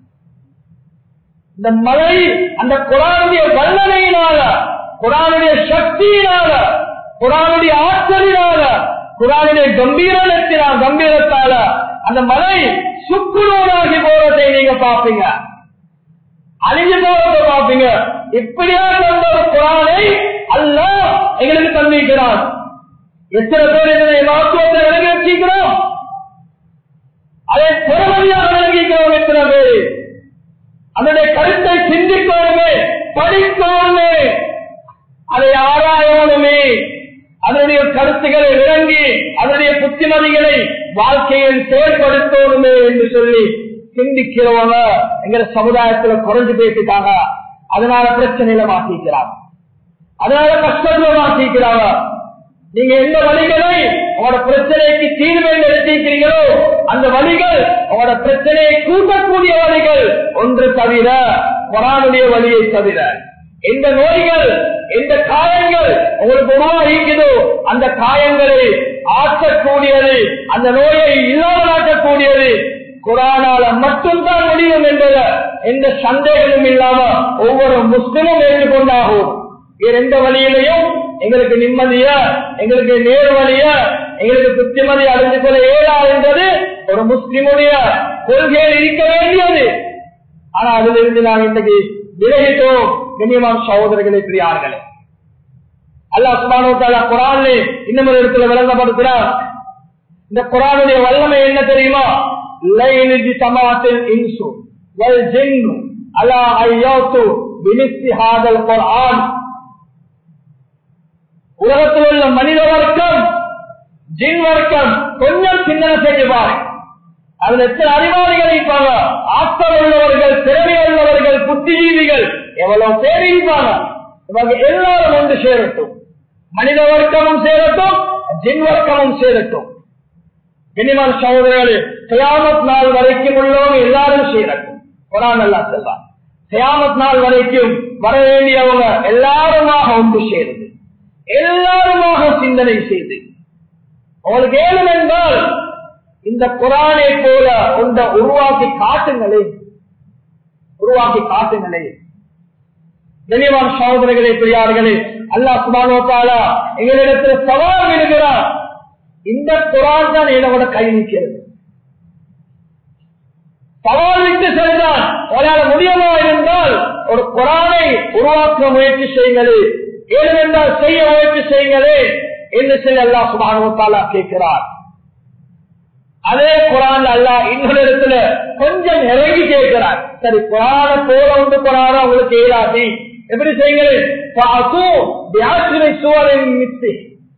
இந்த மலை அந்த குரானுடைய வல்லமையினால குரானுடைய சக்தியினால குரானுடைய ஆற்றலினால குரானுடைய கம்பீரத்தினால் கம்பீரத்தால அந்த மலை சுக்குநூறாகி போறதை நீங்க பார்ப்பீங்க அழிஞ்சு போறதை பார்ப்பீங்க இப்படியா தந்த ஒரு குரானை அல்ல எங்களுக்கு தந்திருக்கிறான் எத்தனை பேர் இதனை மகத்துவத்தை விளங்கி வச்சிருக்கிறோம் அதை பெருமதியாக விளங்கிக்கிறோம் எத்தனை பேர் அதனுடைய கருத்தை சிந்திக்கணுமே படிக்கணுமே அதை ஆராயணுமே அதனுடைய கருத்துக்களை விளங்கி அதனுடைய புத்திமதிகளை வாழ்க்கையில் செயல்படுத்தணுமே என்று சொல்லி சிந்திக்கிறவங்க எங்க சமுதாயத்துல குறைஞ்சு பேசிட்டாங்க அதனால பிரச்சனையில மாத்திக்கிறாங்க அதனால கஷ்டத்துல மாத்திக்கிறாங்க நீங்க எந்த வழிகளை உங்களோட பிரச்சனைக்கு தீர்வை எடுத்திருக்கிறீங்களோ அந்த வழிகள் உங்களோட பிரச்சனையை கூட்டக்கூடிய வழிகள் ஒன்று தவிர கொரானுடைய வழியை தவிர எந்த நோய்கள் எந்த காயங்கள் உங்களுக்கு உருவாகிக்குதோ அந்த காயங்களை ஆற்றக்கூடியது அந்த நோயை இல்லாமலாக்கக்கூடியது குரானால மட்டும்தான் முடியும் என்பது எந்த சந்தேகமும் இல்லாம ஒவ்வொரு முஸ்லிமும் ஏற்றுக்கொண்டாகும் வேற எந்த வழியிலையும் எங்களுக்கு நிம்மதிய எங்களுக்கு நேர் வழிய எங்களுக்கு புத்திமதி அடைந்து கொள்ள இயலா என்பது ஒரு முஸ்லிமுடைய கொள்கையில் இருக்க வேண்டியது ஆனா அதுல இருந்து நாம் இன்றைக்கு விலகிட்டோம் கண்ணியமான சகோதரர்களே பிரியார்களே அல்லா சுபானோத்தாலா குரான் இன்னும் ஒரு இடத்துல விளங்கப்படுத்துறார் இந்த குரானுடைய வல்லமை என்ன தெரியுமா லைனிஜி சமாத்தில் இன்சு வல் ஜின்னு அலா ஐயோத்து பினிஸ்தி ஹாதல் குர்ஆன் உலகத்தில் உள்ள மனித வர்க்கம் ஜின் வர்க்கம் கொஞ்சம் சிந்தனை செய்து பாருங்க அதுல எத்தனை அறிவாளிகள் இருப்பாங்க ஆற்றல் உள்ளவர்கள் திறமை உள்ளவர்கள் புத்திஜீவிகள் எவ்வளவு பேர் இருப்பாங்க இவங்க எல்லாரும் ஒன்று சேரட்டும் மனித வர்க்கமும் சேரட்டும் ஜின் வர்க்கமும் சேரட்டும் இனிமான சகோதரர்களே கயாமத் நாள் வரைக்கும் உள்ளவங்க எல்லாரும் சேரட்டும் குரான் அல்லா செல்வார் கயாமத் நாள் வரைக்கும் வர வேண்டியவங்க எல்லாருமாக ஒன்று சேருது எல்லாருமாக சிந்தனை செய்து உங்களுக்கு ஏழும் என்றால் இந்த குரானை போல ஒன்ற உருவாக்கி காட்டுங்களே உருவாக்கி காட்டுங்களே கனிவான் சகோதரர்களே பெரியார்களே அல்லா சுபானோத்தால எங்களிடத்தில் சவால் விடுகிறார் இந்த குரான் தான் என்னோட கை நிற்கிறது சவால் விட்டு சென்றால் உங்களால் முடியமா இருந்தால் ஒரு குரானை உருவாக்க முயற்சி செய்யுங்களே ஏனென்றால் செய்ய முயற்சி செய்யுங்களே என்று சொல்லி அல்லா சுபானுவத்தாலா கேட்கிறார் அதே குரான் அல்லா இன்னொரு இடத்துல கொஞ்சம் இறங்கி கேட்கிறார் சரி குரான போல உண்டு குரான உங்களுக்கு ஏதாட்டி எப்படி செய்யுங்களே சூழலின் மித்தி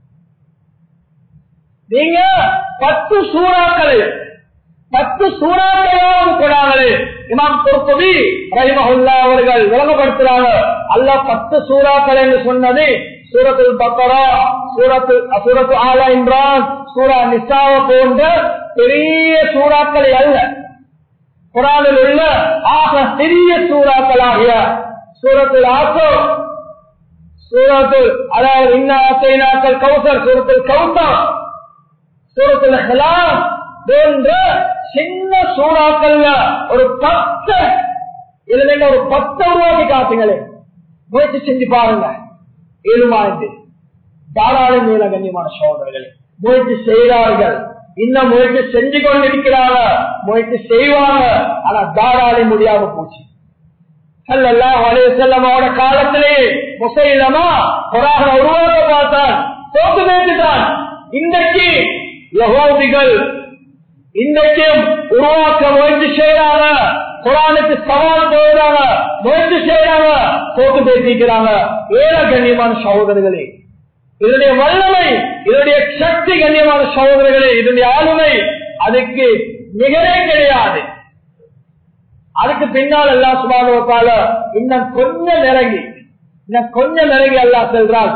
நீங்க பத்து சூறாக்களை பத்து சூறாக்களையாவது கொடாங்களே இமாம் பொறுப்பதி ரஹிமஹுல்லா அவர்கள் விளங்கப்படுத்துறாங்க அல்ல பத்து சூறாக்கள் என்று சொன்னது சூரத்தில் பக்கரா சூரத்து சூரத்து ஆலா இம்ரான் சூரா நிசாவ போன்ற பெரிய சூறாக்களை அல்ல குரானில் உள்ள ஆக சிறிய சூறாக்களாகிய சூரத்தில் ஆசோ சூரத்தில் அதாவது இன்னாக்கள் கௌசர் சூரத்தில் கௌசர் சூரத்தில் ஹலாம் போன்ற சின்ன சூறாக்கள்ல ஒரு பத்து இதுல ஒரு பத்து உருவாக்கி காட்டுங்களே முயற்சி செஞ்சு பாருங்க ஏழுமா என்று தாராளம் மேல கண்ணியமான சோதரர்களே முயற்சி செய்கிறார்கள் இன்னும் முயற்சி செஞ்சு கொண்டிருக்கிறாங்க முயற்சி செய்வாங்க ஆனா தாராளி முடியாம போச்சு செல்லமாவோட காலத்திலே முசைலமா குராக உருவாக்க பார்த்தான் தோத்து பேசிட்டான் இன்றைக்கு யகோதிகள் இன்றைக்கும் உருவாக்க முயற்சி செய்யறாங்க குரானுக்கு சவால் போயிடாங்க முயற்சி செய்யறாங்க போக்கு பேசிக்கிறாங்க ஏழ கண்ணியமான சகோதரர்களே இதனுடைய வல்லமை இதனுடைய சக்தி கண்ணியமான சகோதரர்களே இதனுடைய ஆளுமை அதுக்கு நிகரே கிடையாது அதுக்கு பின்னால் அல்லா சுபானுவத்தால இன்னும் கொஞ்சம் நெருங்கி இன்னும் கொஞ்சம் நெருங்கி அல்லா செல்றான்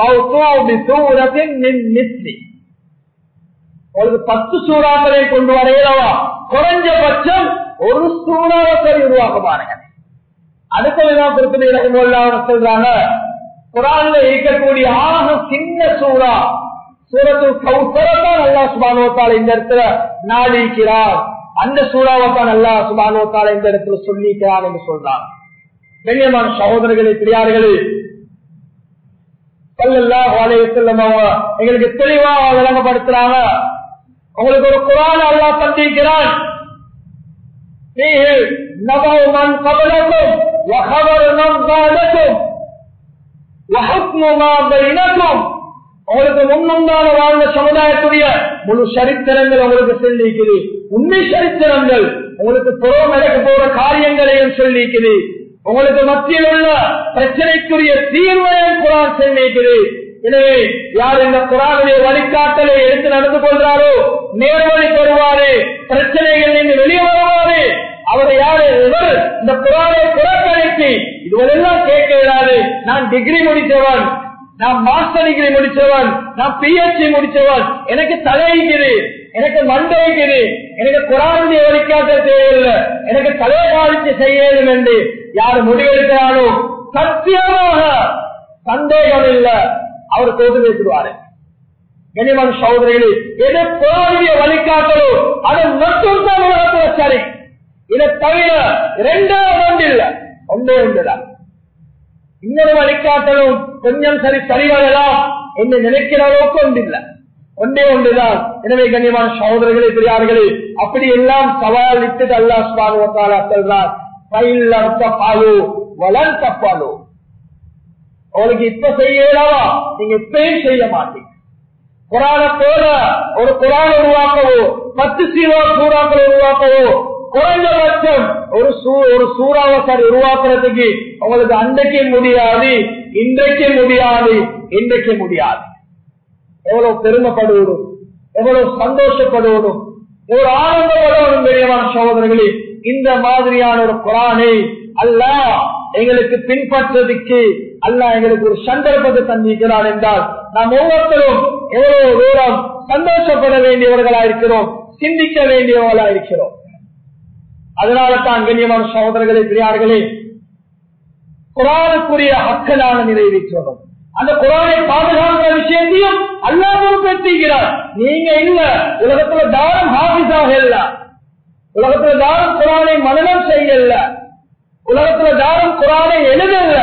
ஒரு பத்து சூறாக்களை கொண்டு வரையிலவா குறைஞ்சபட்சம் ஒரு சூறாவை உருவாக்க பாருங்க அடுத்ததுதான் திருப்பதி இலக்கம் சொல்றாங்க குரான்ல இருக்கக்கூடிய ஆக சின்ன சூறா சூரத்து கௌசரத்தான் அல்லா சுபானுவத்தால் இந்த இடத்துல நாடிக்கிறார் அந்த சூறாவைத்தான் அல்லா சுபானுவத்தால் இந்த இடத்துல சொல்லிக்கிறார் என்று சொல்றார் கண்ணியமான சகோதரர்களே பெரியார்களே எங்களுக்கு தெளிவாக விளங்கப்படுத்துறாங்க உங்களுக்கு ஒரு குரான் அல்லா தந்திருக்கிறான் நபவுமன் கபலக்கும் வகவருணம் காலக்கும் வகுப்புமாகும் உங்களுக்கு முன்னுண்டான வாழ்ந்த சமுதாயத்துடைய முழு சரித்திரங்கள் உங்களுக்கு சொல்லிக்குது உண்மை சரித்திரங்கள் உங்களுக்கு புறம் நடக்க போற காரியங்களையும் சொல்லிக்குது உங்களுக்கு மத்தியில் உள்ள பிரச்சனைக்குரிய தீர்வையும் குரான் சொல்லிக்குது எனவே யார் இந்த குரானுடைய வழிகாட்டலை எடுத்து நடந்து கொள்றாரோ நேர்வழி பெறுவாரு பிரச்சனைகள் இருந்து வெளியே வருவாரு அவர் யாரு இவர் இந்த குரானை புறக்கணித்து இதுவெல்லாம் கேட்க இயலாது நான் டிகிரி முடித்தவன் நான் மாஸ்டர் டிகிரி முடிச்சவன் நான் பிஹெச்டி முடிச்சவன் எனக்கு தலைக்குது எனக்கு மண்டைக்குது எனக்கு குரானுடைய வழிகாட்ட தேவையில்லை எனக்கு தலைவாழ்ச்சி செய்யணும் என்று யார் முடிவெடுக்கிறாரோ சத்தியமாக சந்தேகம் இல்லை அவர் தோது பேசுவாரு கனிமன் சகோதரிகளே எது குரானுடைய வழிகாட்டலோ அது மட்டும்தான் உலகத்துல சரி இதை தவிர இரண்டாவது ஒன்று இல்லை ஒன்றே ஒன்றுதான் இன்னொரு வழிகாட்டலும் கொஞ்சம் சரி சரிவரலாம் என்று நினைக்கிற அளவுக்கு ஒன்றில்லை ஒன்றே ஒன்றுதான் எனவே கண்ணியமான சகோதரர்களே பெரியார்களே அப்படி எல்லாம் சவால் இட்டு அல்லா சுபானுவத்தாலா செல்றார் பயிலம் தப்பாலோ வளன் தப்பாலோ உங்களுக்கு இப்ப செய்யலாமா நீங்க இப்பயும் செய்ய மாட்டீங்க குரான போல ஒரு குரான உருவாக்கவோ பத்து சீவா சூறாக்கள் உருவாக்கவோ குறைஞ்சபட்சம் ஒரு ஒரு சூறாவசர் உருவாக்குறதுக்கு உங்களுக்கு அன்றைக்கு முடியாது இன்றைக்கு முடியாது இன்றைக்கு முடியாது எவ்வளவு பெருமைப்படுவதும் எவ்வளவு சந்தோஷப்படுவதும் எவ்வளவு ஆனந்தப்படுவதும் பெரியமான சகோதரர்களே இந்த மாதிரியான ஒரு குரானை அல்ல எங்களுக்கு பின்பற்றதுக்கு அல்ல எங்களுக்கு ஒரு சந்தர்ப்பத்தை தந்திருக்கிறார் என்றால் நாம் ஒவ்வொருத்தரும் எவ்வளவு தூரம் சந்தோஷப்பட வேண்டியவர்களா இருக்கிறோம் சிந்திக்க வேண்டியவர்களா இருக்கிறோம் அதனால தான் கண்ணியமான சகோதரர்களே பெரியார்களே குரானுக்குரிய ஹக்கலான நிறைவேற்றணும் அந்த குரானை பாதுகாக்கிற விஷயத்தையும் அல்லா பொறுப்பேற்றுகிறார் நீங்க இல்ல உலகத்துல தாரம் ஹாபிஸாக இல்ல உலகத்துல தாரம் குரானை மனநம் செய்யல உலகத்துல தாரம் குரானை எழுதல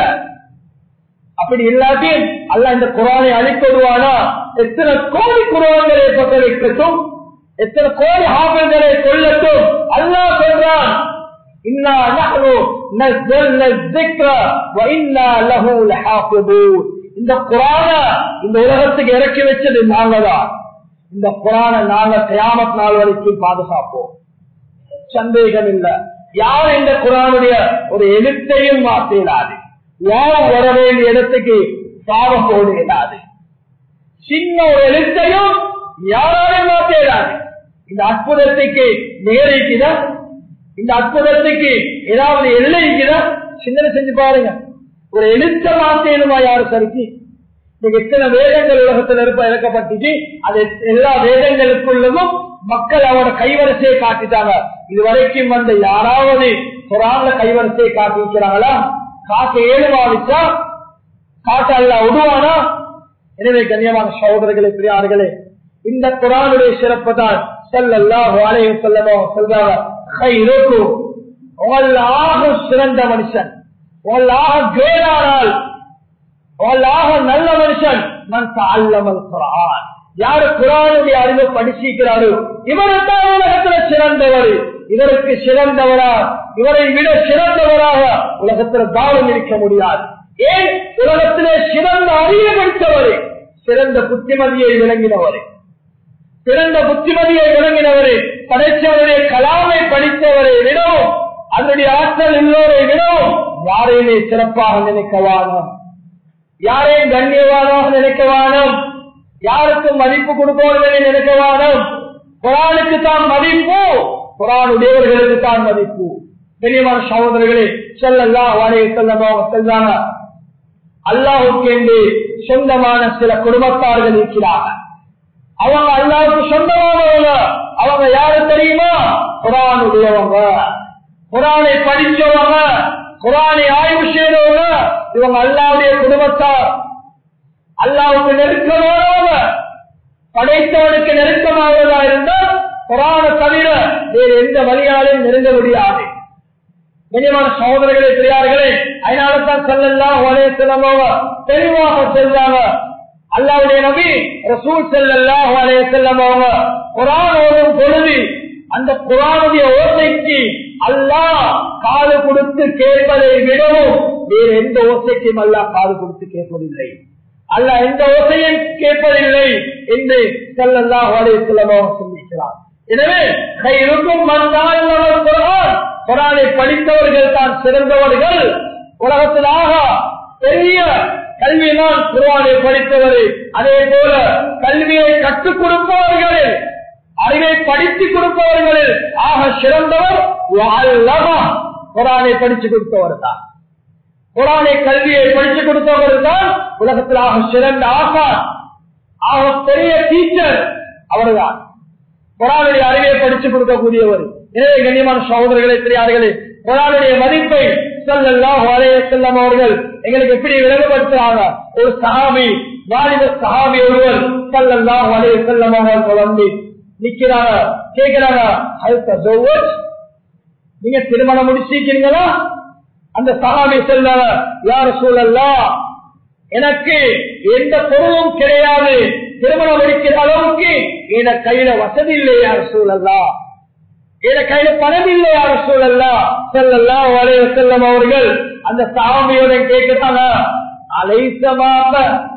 அப்படி இல்லாட்டி அல்ல இந்த குரானை அழிக்கொடுவானா எத்தனை கோடி குரான்களை பக்க வைக்கட்டும் எத்தனை கோடி ஹாபிள்களை கொள்ளட்டும் அல்லா சொல்றான் إنا نحن نزلنا الذكر وإنا له لحافظون இந்த குரான இந்த உலகத்துக்கு இறக்கி வச்சது நாங்க தான் இந்த குரானை நாங்க கியாமத் நாள் வரைக்கும் பாதுகாப்போம் சந்தேகம் இல்ல யார் இந்த குரானுடைய ஒரு எழுத்தையும் மாற்றிடாது யார் வர வேண்டிய இடத்துக்கு பாவம் போடுகிறாது சின்ன ஒரு எழுத்தையும் யாராலும் மாற்றிடாது இந்த அற்புதத்துக்கு நேரிக்குதா இந்த அற்புதத்துக்கு ஏதாவது எல்லை இருக்குதா சிந்தனை செஞ்சு பாருங்க ஒரு எழுத்த மாத்தேனுமா யாரு சரிக்கு இன்னைக்கு எத்தனை வேதங்கள் உலகத்தில் இருப்ப இறக்கப்பட்டுச்சு அது எல்லா வேதங்களுக்குள்ளதும் மக்கள் அவரோட கைவரிசையை காட்டிட்டாங்க இதுவரைக்கும் வந்த யாராவது குரான்ல கைவரிசையை காட்டி வைக்கிறாங்களா காட்ட ஏழுவாவிச்சா காட்ட அல்ல விடுவானா எனவே கண்ணியமான சகோதரர்களே பிரியார்களே இந்த குரானுடைய சிறப்பு தான் செல்லல்லா வாழையை செல்லமோ சொல்றாங்க உங்களாக சிறந்த மனுஷன் உங்களாக கேடானால் உங்களாக நல்ல மனுஷன் மன் அல்லமல் குரான் யாரு குரானுடைய அறிவை படிச்சிருக்கிறாரோ இவருதான் உலகத்துல சிறந்தவர் இவருக்கு சிறந்தவரா இவரை விட சிறந்தவராக உலகத்துல தாவம் இருக்க முடியாது ஏன் உலகத்திலே சிறந்த அறிவை படித்தவர் சிறந்த புத்திமதியை விளங்கினவர் சிறந்த புத்திமதியை விளங்கினவரே படைத்தவருடைய கலாமை படித்தவரை விடவும் அதனுடைய ஆற்றல் உள்ளோரை விடவும் யாரையுமே சிறப்பாக நினைக்க வானம் யாரையும் கண்ணியவானாக நினைக்க வானம் யாருக்கும் மதிப்பு கொடுப்பவர்களை நினைக்க வானம் குரானுக்கு தான் மதிப்பு குரான் உடையவர்களுக்கு தான் மதிப்பு பெரியமான சகோதரர்களே செல்லல்லா வாழையை செல்லமா செல்றாங்க அல்லாஹுக்கு என்று சொந்தமான சில குடும்பத்தார்கள் இருக்கிறார்கள் அவங்க அல்லாவுக்கு சொந்தமானவங்க அவங்க யாரு தெரியுமா குரான் உடையவங்க குரானை படிச்சவங்க குரானை ஆய்வு செய்தவங்க இவங்க அல்லாவுடைய குடும்பத்தார் அல்லாவுக்கு நெருக்கமானவங்க படைத்தவனுக்கு நெருக்கமானதா இருந்தால் குரான தவிர வேறு எந்த வழியாலையும் நெருங்க முடியாது கனியமான சகோதரர்களே பெரியார்களே அதனால தான் செல்லலாம் ஒரே செல்லமாக தெளிவாக செல்றாங்க அல்லாவுடைய நபி ரசூல் செல்லல்லாஹு அலைஹி வஸல்லம் அவங்க குர்ஆன் ஓதும் பொழுது அந்த குர்ஆனுடைய ஓசைக்கு அல்லாஹ் காது கொடுத்து கேட்பதை விடவும் வேறு எந்த ஓசைக்கும் அல்லாஹ் காது கொடுத்து கேட்பதில்லை அல்லாஹ் எந்த ஓசையும் கேட்பதில்லை என்று செல்லல்லாஹு அலைஹி வஸல்லம் அவங்க சொல்லியிருக்கிறார் எனவே கைருக்கும் மன்னால் குர்ஆன் குர்ஆனை படித்தவர்கள் தான் சிறந்தவர்கள் உலகத்திலாக பெரிய கல்வியினால் குருவானை படித்தவர் அதே போல கல்வியை கற்றுக் கொடுப்பவர்கள் அறிவை படித்துக் கொடுப்பவர்கள் ஆக சிறந்தவர் குரானை படிச்சு கொடுத்தவர் தான் குரானை கல்வியை படிச்சு கொடுத்தவர் தான் உலகத்தில் ஆக சிறந்த ஆசார் ஆக பெரிய டீச்சர் அவர்தான் குரானுடைய அறிவை படிச்சு கொடுக்கக்கூடியவர் எனவே கண்ணியமான சகோதரர்களை தெரியார்களே குரானுடைய மதிப்பை செல்லல்லாம் வரைய செல்லம் அவர்கள் எங்களுக்கு எப்படி விளங்கப்படுத்துறாங்க ஒரு சகாமி வாலிப சகாமி ஒருவர் செல்லல்லாம் வரைய செல்லம் அவர்கள் வந்து நிக்கிறாங்க கேட்கிறாங்க நீங்க திருமணம் முடிச்சிருக்கீங்களா அந்த சகாமி செல்ல யார சூழல்லா எனக்கு எந்த பொருளும் கிடையாது திருமணம் முடிக்கிற அளவுக்கு என கையில வசதி இல்லை யார சூழல்லா என கையில பணம் இல்லை யார சூழல்லா செல்லல்லா வரைய செல்லம் அவர்கள் அந்த சாமியோட கேட்கிறாங்க அலைசமாக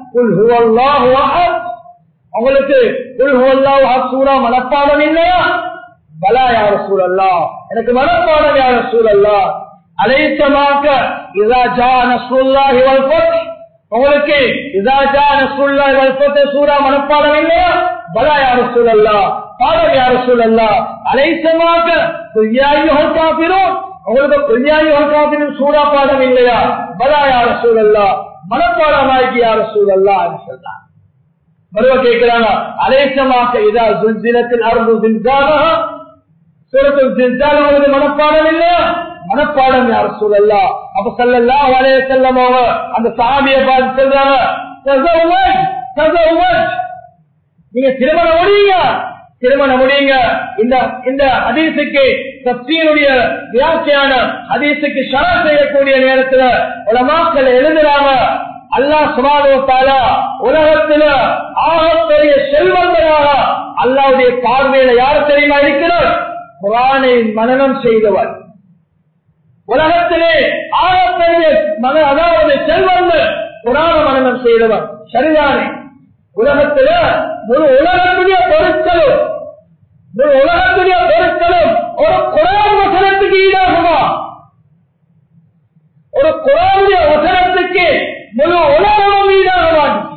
உங்களுக்கு சூறா மனப்பாடம் இல்லையா பலா யார சூழல்லா எனக்கு மனப்பாடம் யார சூழல்லா அலைசமாக இதாஜான சூழ்நாகி வல்பத் உங்களுக்கு இதாஜான சூழ்நாகி வல்பத்தை சூறா மனப்பாடம் இல்லையா பலா யார சூழல்லா பாடம் யார சூழல்லா அலைசமாக பொய்யாயுகள் காப்பிரும் உங்களுக்கு பொய்யாயுகள் காப்பிரும் சூறா பாடம் இல்லையா பலா யார சூழல்லா மனப்பாடமாக்கி யார சூழல்லா சொல்றாங்க மறுவ கேட்கிறாங்க அலேசமாக இதா சுல்சிலத்தில் அருள் சிந்தானா சூரத்தில் சிந்தான உங்களுக்கு மனப்பாடம் இல்லையா மனப்பாடம் யார சூழல்லா அப்ப சொல்லல்லா வரைய செல்லமாக அந்த சாமியை பார்த்து சொல்றாங்க நீங்க திருமணம் முடியுங்க திருமணம் முடியுங்க இந்த இந்த ஹதீசுக்கு தப்சீருடைய வியாக்கியான ஹதீசுக்கு ஷரா செய்யக்கூடிய நேரத்துல உலமாக்கள் எழுதுறாங்க அல்லாஹ் சுபாதத்தால உலகத்துல ஆகப்பெரிய செல்வந்தராக அல்லாவுடைய பார்வையில யார் தெரியுமா இருக்கிறார் குரானை மனநம் செய்தவர் உலகத்திலே ஆகப்பெரிய மன அதாவது செல்வந்தர் குரான மனநம் செய்தவன் சரிதானே உலகத்துல முழு உலகத்துடைய பொருட்களும் முழு உலகத்துடைய பொருட்களும் ஒரு குரான் வசனத்துக்கு ஈடாகுமா ஒரு குரானுடைய வசனத்துக்கு முழு உலகமும் ஈடாக மாட்டுச்சு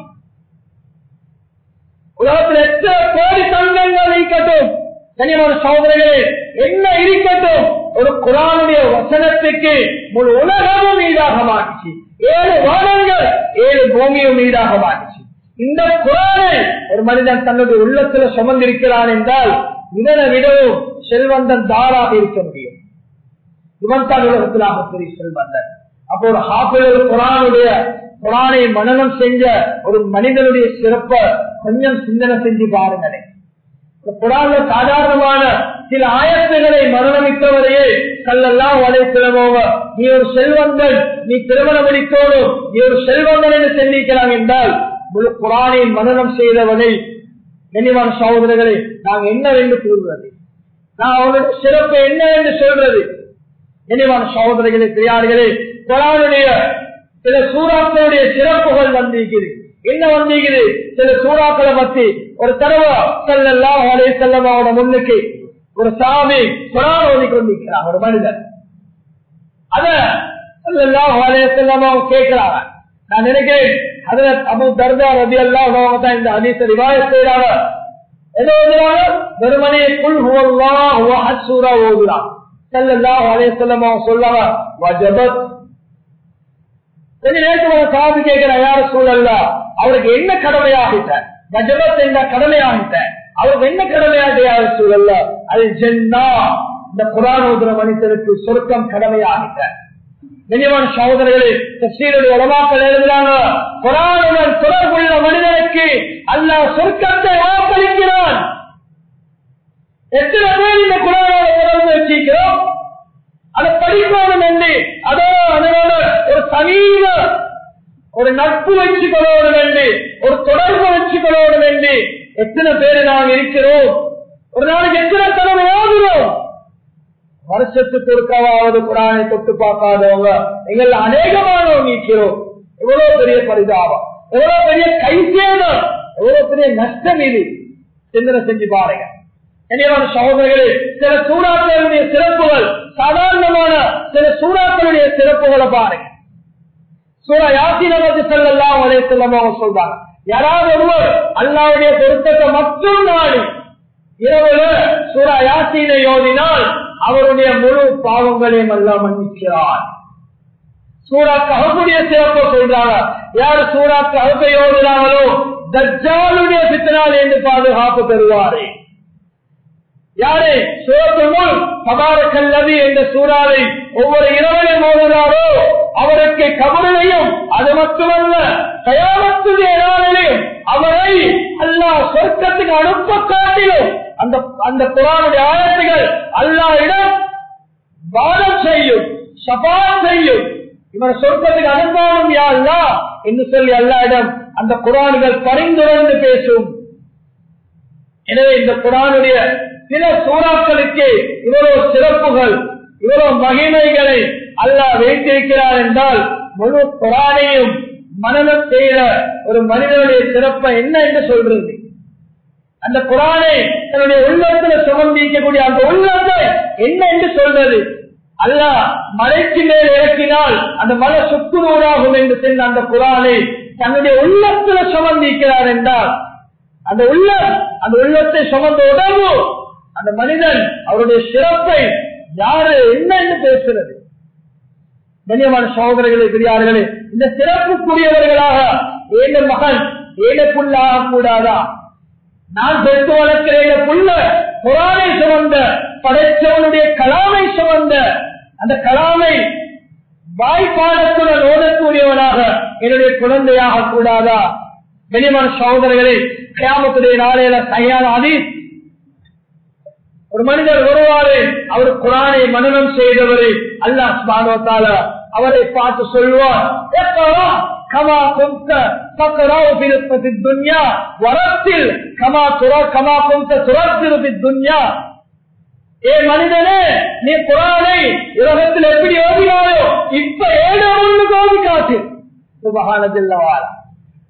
உலகத்தில் எத்தனை கோடி தங்கங்கள் இருக்கட்டும் கனியமான சகோதரர்களே என்ன இருக்கட்டும் ஒரு குரானுடைய வசனத்துக்கு முழு உலகமும் ஈடாக மாட்டுச்சு ஏழு வானங்கள் ஏழு பூமியும் ஈடாக மாட்டுச்சு இந்த குரானை ஒரு மனிதன் தன்னுடைய உள்ளத்துல சுமந்திருக்கிறான் என்றால் இதனை விடவும் செல்வந்தன் தாராக இருக்க முடியும் இவன் தான் உலகத்தில் ஆகப்பெரிய செல்வந்தன் அப்போ ஒரு ஹாஃபில் குரானுடைய குரானை மனநம் செஞ்ச ஒரு மனிதனுடைய சிறப்ப கொஞ்சம் சிந்தனை செஞ்சு பாருங்களேன் இந்த குரான்ல சாதாரணமான சில ஆயத்துகளை மரணமித்தவரையே கல்லெல்லாம் வலைத்திலமோவ நீ ஒரு செல்வந்தன் நீ திருமணம் முடிக்கணும் நீ ஒரு செல்வந்தன் என்று சிந்திக்கலாம் என்றால் முழு குரானை மனநம் செய்தவனை கனிவான சகோதரர்களை நாங்கள் என்னவென்று கூறுவது நான் அவனுடைய சிறப்பு என்ன என்று சொல்றது கனிவான சகோதரர்களே பெரியார்களே குரானுடைய சில சூறாக்களுடைய சிறப்புகள் வந்திருக்கிறது என்ன வந்திருக்குது சில சூறாக்களை பத்தி ஒரு தடவை செல்லெல்லாம் அவளே செல்லமாவோட முன்னுக்கு ஒரு சாமி குரான் ஓதி கொண்டிருக்கிறான் ஒரு மனிதன் அத செல்லெல்லாம் அவளே செல்லமா கேட்கிறாங்க நான் நினைக்கிறேன் அதுல அபு தர்தா ரதி எல்லாம் தான் இந்த அதிச ரிவாய செய்யறாங்க எதோ ஓதுறாங்க வெறுமனே குல் ஹுவல்லா ஹுவ அஸ்ஸூரா ஓதுறான் ஸல்லல்லாஹு அலைஹி வஸல்லம் சொல்றாங்க வஜபத் கொஞ்ச நேரத்துல சாபி கேட்கிற யார சூழல்ல அவருக்கு என்ன கடமையாகிட்ட வஜபத் என்ற கடமையாகிட்ட அவருக்கு என்ன கடமையாகிட்ட யார சூழல்ல அது ஜென்னா இந்த குரான் ஓதுற மனிதருக்கு சொர்க்கம் கடமையாகிட்ட கண்ணியமான சகோதரர்களே தஸ்ரீருடைய உலமாக்கள் எழுதுறாங்க குரானுடன் தொடர்புள்ள மனிதனுக்கு அல்லாஹ் சொர்க்கத்தை வாக்களிக்கிறான் எத்தனை பேர் இந்த குரானோட தொடர்பு வச்சிருக்கிறோம் அதை படிக்கணும் என்று அதோ அதனோட ஒரு சமீப ஒரு நட்பு வச்சுக்கொள்ளணும் என்று ஒரு தொடர்பு வச்சுக்கொள்ளணும் என்று எத்தனை பேர் நாம் இருக்கிறோம் ஒரு நாளைக்கு எத்தனை தடவை ஓதுறோம் வருஷத்துக்கு ஒருக்காவது குரானை தொட்டு பார்க்காதவங்க எங்கள் அநேகமானவங்க இருக்கிறோம் எவ்வளவு பெரிய பரிதாபம் எவ்வளவு பெரிய கைசேதம் எவ்வளவு பெரிய நஷ்டம் இது சிந்தனை செஞ்சு பாருங்க கண்ணியமான சகோதரர்களே சில சூறாக்களுடைய சிறப்புகள் சாதாரணமான சில சூறாக்களுடைய சிறப்புகளை பாருங்க சூறா யாசினமத்து செல்லலாம் அதே செல்லமாக சொல்றாங்க யாராவது ஒருவர் அல்லாவுடைய பொருத்தத்தை மட்டும் நாடி இரவுல சூறா யாசினை யோதினால் அவருடைய முழு பாவங்களையும் எல்லாம் மன்னிக்கிறார் சூறா கஹப்புடைய சிறப்பு சொல்றாங்க யார் சூறா கஹப்பை ஓதுறாங்களோ தஜ்ஜாலுடைய பித்தனால் என்று பாதுகாப்பு பெறுவாரே யாரே சூரத்துமுள் சபாரக்கல்லவி என்ற சூறாவை ஒவ்வொரு இரவையும் ஓதுகிறாரோ அவருக்கு கபலையும் அது மட்டுமல்ல கயாமத்துடைய நாளிலையும் அவரை அல்லாஹ் சொர்க்கத்துக்கு அனுப்ப காட்டிலும் அந்த அந்த குரானுடைய ஆயத்துகள் அல்லாஹ்விடம் வாதம் செய்யும் சபா செய்யும் இவர் சொர்க்கத்துக்கு அனுப்பாலும் யா அல்லா என்று சொல்லி அல்லாயிடம் அந்த குரான்கள் பரிந்துரைந்து பேசும் எனவே இந்த குரானுடைய சில சூறாக்களுக்கு இவ்வளவு சிறப்புகள் இவ்வளவு மகிமைகளை அல்லாஹ் வைத்திருக்கிறார் என்றால் முழு குரானையும் மனநம் செய்த ஒரு மனிதனுடைய சிறப்பை என்ன என்று சொல்றது அந்த குரானை தன்னுடைய உள்ளத்துல சுமந்திக்கக்கூடிய அந்த உள்ளத்தை என்ன என்று சொல்றது அல்ல மலைக்கு மேல் இறக்கினால் அந்த மலை சுக்கு நூறாகும் என்று சென்ற அந்த குரானை தன்னுடைய உள்ளத்துல சுமந்திக்கிறார் என்றால் அந்த உள்ளம் அந்த உள்ளத்தை சுமந்த உடம்பு அந்த மனிதன் அவருடைய சிறப்பை யாரு என்ன என்று பேசுறது கண்ணியமான சகோதரர்களே பெரியார்களே இந்த சிறப்புக்குரியவர்களாக ஏழு மகன் ஏழு புல்லாக கூடாதா நான் பெற்று வளர்க்கிற புள்ள குரானை சுமந்த படைத்தவனுடைய கலாமை சுமந்த அந்த கலாமை வாய்ப்பாடத்துடன் ஓடக்கூடியவனாக என்னுடைய குழந்தையாக கூடாதா கனிமான சகோதரர்களே கிராமத்துடைய நாளையில சரியான அதீஸ் ஒரு மனிதர் வருவாரு அவர் குரானை மனநம் செய்தவரை அல்லாஹ் சுபானோத்தால அவரை பார்த்து சொல்வார் கமா குந்த பக்கராவு பிறப்பதி துன்யா வரத்தில் கமா துர கமா குந்த துரத்திருப்பி துன்யா ஏ மனிதனே நீ குரானை உலகத்தில் எப்படி ஓதினாயோ இப்ப ஏழு ஒன்று ஓதி காட்டு சுபகானதில்லவாரா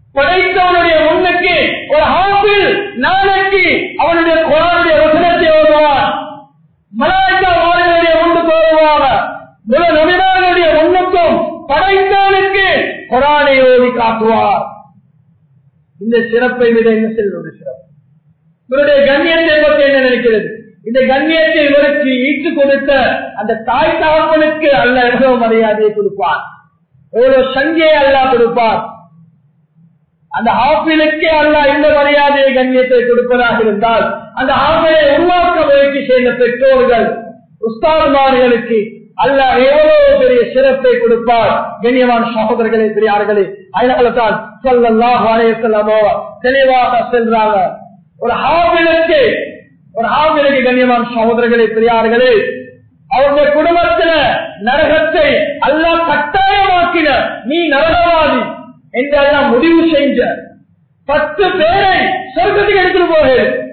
படைத்தவனுடைய முன்னுக்கு ஒரு ஹாஃபில் நாளைக்கு அவனுடைய குரானுடைய வசனத்தை ஓடுவான் மலாய்க்கா மாணவனுடைய முன்னுக்கு ஓடுவாங்க முழு நபிமார்களுடைய முன்னுக்கும் படைத்தவனுக்கு குரானை ஓடி காட்டுவார் இந்த சிறப்பை விட என்ன செல்வது சிறப்பு இவருடைய கண்ணியத்தை பற்றி என்ன நினைக்கிறது இந்த கண்ணியத்தை இவருக்கு ஈட்டு கொடுத்த அந்த தாய் தகப்பனுக்கு அல்ல எவ்வளவு மரியாதையை கொடுப்பார் எவ்வளவு சங்கியை அல்லா கொடுப்பார் அந்த ஆப்பிளுக்கே அல்ல இந்த மரியாதையை கண்ணியத்தை கொடுப்பதாக இருந்தால் அந்த ஆப்பிளை உருவாக்க முயற்சி செய்த பெற்றோர்கள் உஸ்தாதுமார்களுக்கு அல்ல எவ்வளவு பெரிய சிறப்பை கொடுப்பார் கண்ணியமான சகோதரர்களே பெரியார்களே அதனால்தான் சொல்லலாம் வாழையோ தெளிவாக சென்றாங்க ஒரு ஹாபிலுக்கு ஒரு ஹாபிலுக்கு கண்ணியமான சகோதரர்களே பெரியார்களே அவருடைய குடும்பத்துல நரகத்தை அல்லா கட்டாயமாக்கின நீ நரகவாதி என்றெல்லாம் முடிவு செஞ்ச பத்து பேரை சொர்க்கத்துக்கு எடுத்துட்டு போக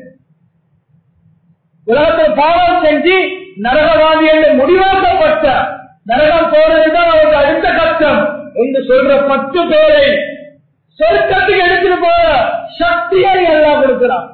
உலகத்தில் பாவம் செஞ்சு நரகவாதி என்று முடிவாக்கப்பட்ட நரகம் போறதுதான் அவருக்கு அடுத்த கஷ்டம் என்று சொல்ற பத்து பேரை சொர்க்கத்துக்கு எடுத்துட்டு போற சக்தியை எல்லாம் கொடுக்கிறான்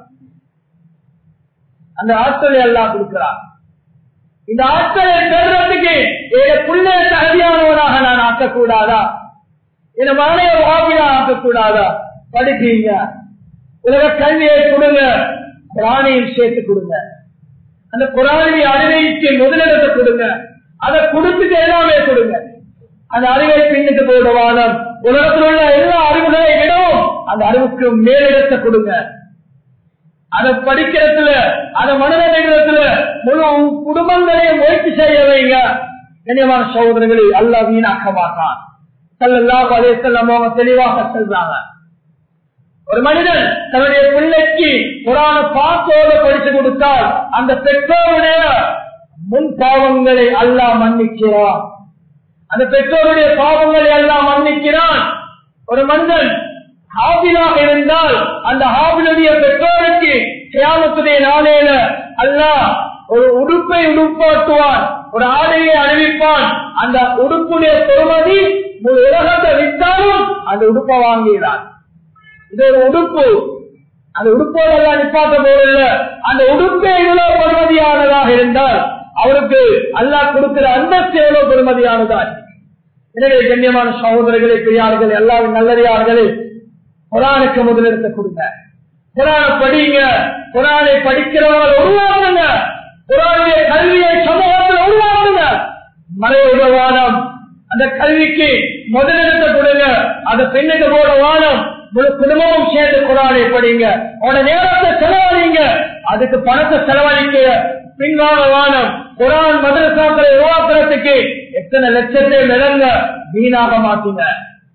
அந்த ஆற்றலை எல்லாம் கொடுக்கிறான் இந்த ஆற்றலை பெறுறதுக்கு என் பிள்ளை தகுதியானவனாக நான் ஆக்கக்கூடாதா என் மனைய வாபியா ஆக்கக்கூடாதா படிப்பீங்க உலக கல்வியை கொடுங்க குரானையும் சேர்த்து கொடுங்க அந்த குரானிய அறிவைக்கு முதலிடத்தை கொடுங்க அதை கொடுத்துட்டு எல்லாமே கொடுங்க அந்த அறிவை பின்னுக்கு போட வாதம் உலகத்தில் உள்ள எல்லா அறிவுகளை விடவும் அந்த அறிவுக்கு மேலிடத்தை கொடுங்க அதை படிக்கிறதுல அதை மனதிடத்துல முழு குடும்பங்களையும் முயற்சி செய்ய வைங்க கண்ணியமான சகோதரர்களை அல்ல வீணாக்க மாட்டான் செல்லலாம் அதே செல்லம் அவங்க தெளிவாக செல்றாங்க ஒரு மனிதன் தன்னுடைய பிள்ளைக்கு புராண பாத்தோட படித்து கொடுத்தால் அந்த பெற்றோருடைய முன் பாவங்களை அல்லாஹ் மன்னிக்கிறான் அந்த பெற்றோருடைய பாவங்களை எல்லாம் மன்னிக்கிறான் ஒரு மனிதன் ஹாபிலாக இருந்தால் அந்த ஹாபிலுடைய பெற்றோருக்கு கிராமத்துடைய நாளேல அல்லாஹ் ஒரு உடுப்பை உடுப்பாட்டுவான் ஒரு ஆடையை அணிவிப்பான் அந்த உடுப்புடைய பெருமதி உலகத்தை விட்டாலும் அந்த உடுப்பை வாங்குகிறான் இது ஒரு உடுப்பு அந்த உடுப்போடெல்லாம் நிப்பாட்ட போதில்ல அந்த உடுப்பே இவ்வளவு பெருமதியானதாக இருந்தால் அவருக்கு அல்லாஹ் கொடுக்கிற அந்தஸ்து எவ்வளவு பெருமதியானதா எனவே கண்ணியமான சகோதரர்களே பெரியார்கள் எல்லாரும் நல்லறியார்களே குரானுக்கு முதலிடத்தை கொடுங்க குரான படிங்க குரானை படிக்கிறவங்களை உருவாக்குங்க குரானுடைய கல்வியை சமூகத்தில் உருவாக்குங்க மலை உருவானம் அந்த கல்விக்கு முதலிடத்தை கொடுங்க அந்த பெண்ணுக்கு போட வானம் முழு குடும்பமும் சேர்ந்து குரானை படிங்க உன நேரத்தை செலவழிங்க அதுக்கு பணத்தை செலவழிக்க பின்வான வானம் குரான் மதரசாக்களை உருவாக்குறதுக்கு எத்தனை லட்சத்தை நிலங்க வீணாக மாட்டீங்க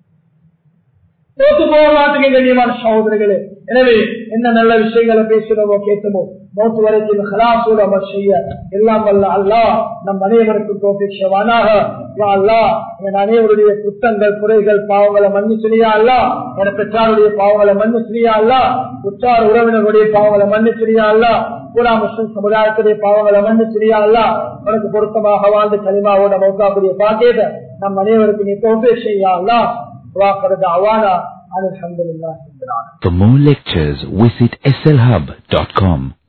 தோத்து போக மாட்டீங்க கண்ணியமான சகோதரர்களே எனவே என்ன நல்ல விஷயங்களை பேசுறோமோ கேட்கமோ மோத்து வரைக்கும் ஹலாசூர் அமர் செய்ய எல்லாம் வல்ல அல்லா நம் அனைவருக்கும் தோப்பிச்சவானாக அல்லா என் அனைவருடைய குற்றங்கள் குறைகள் பாவங்களை மன்னிச்சுரியா அல்லா என் பெற்றாருடைய பாவங்களை மன்னிச்சுரியா அல்லா உற்றார் உறவினருடைய பாவங்களை மன்னிச்சுரியா அல்லா பூரா முஸ்லிம் சமுதாயத்துடைய பாவங்களை மன்னிச்சுரியா அல்லா உனக்கு பொருத்தமாக வாழ்ந்து கனிமாவோட மௌக்காவுடைய பாக்கியத நம் அனைவருக்கும் நீ தோப்பே செய்யா அல்லா واخر دعوانا ان الحمد لله رب العالمين For more lectures, visit slhub.com.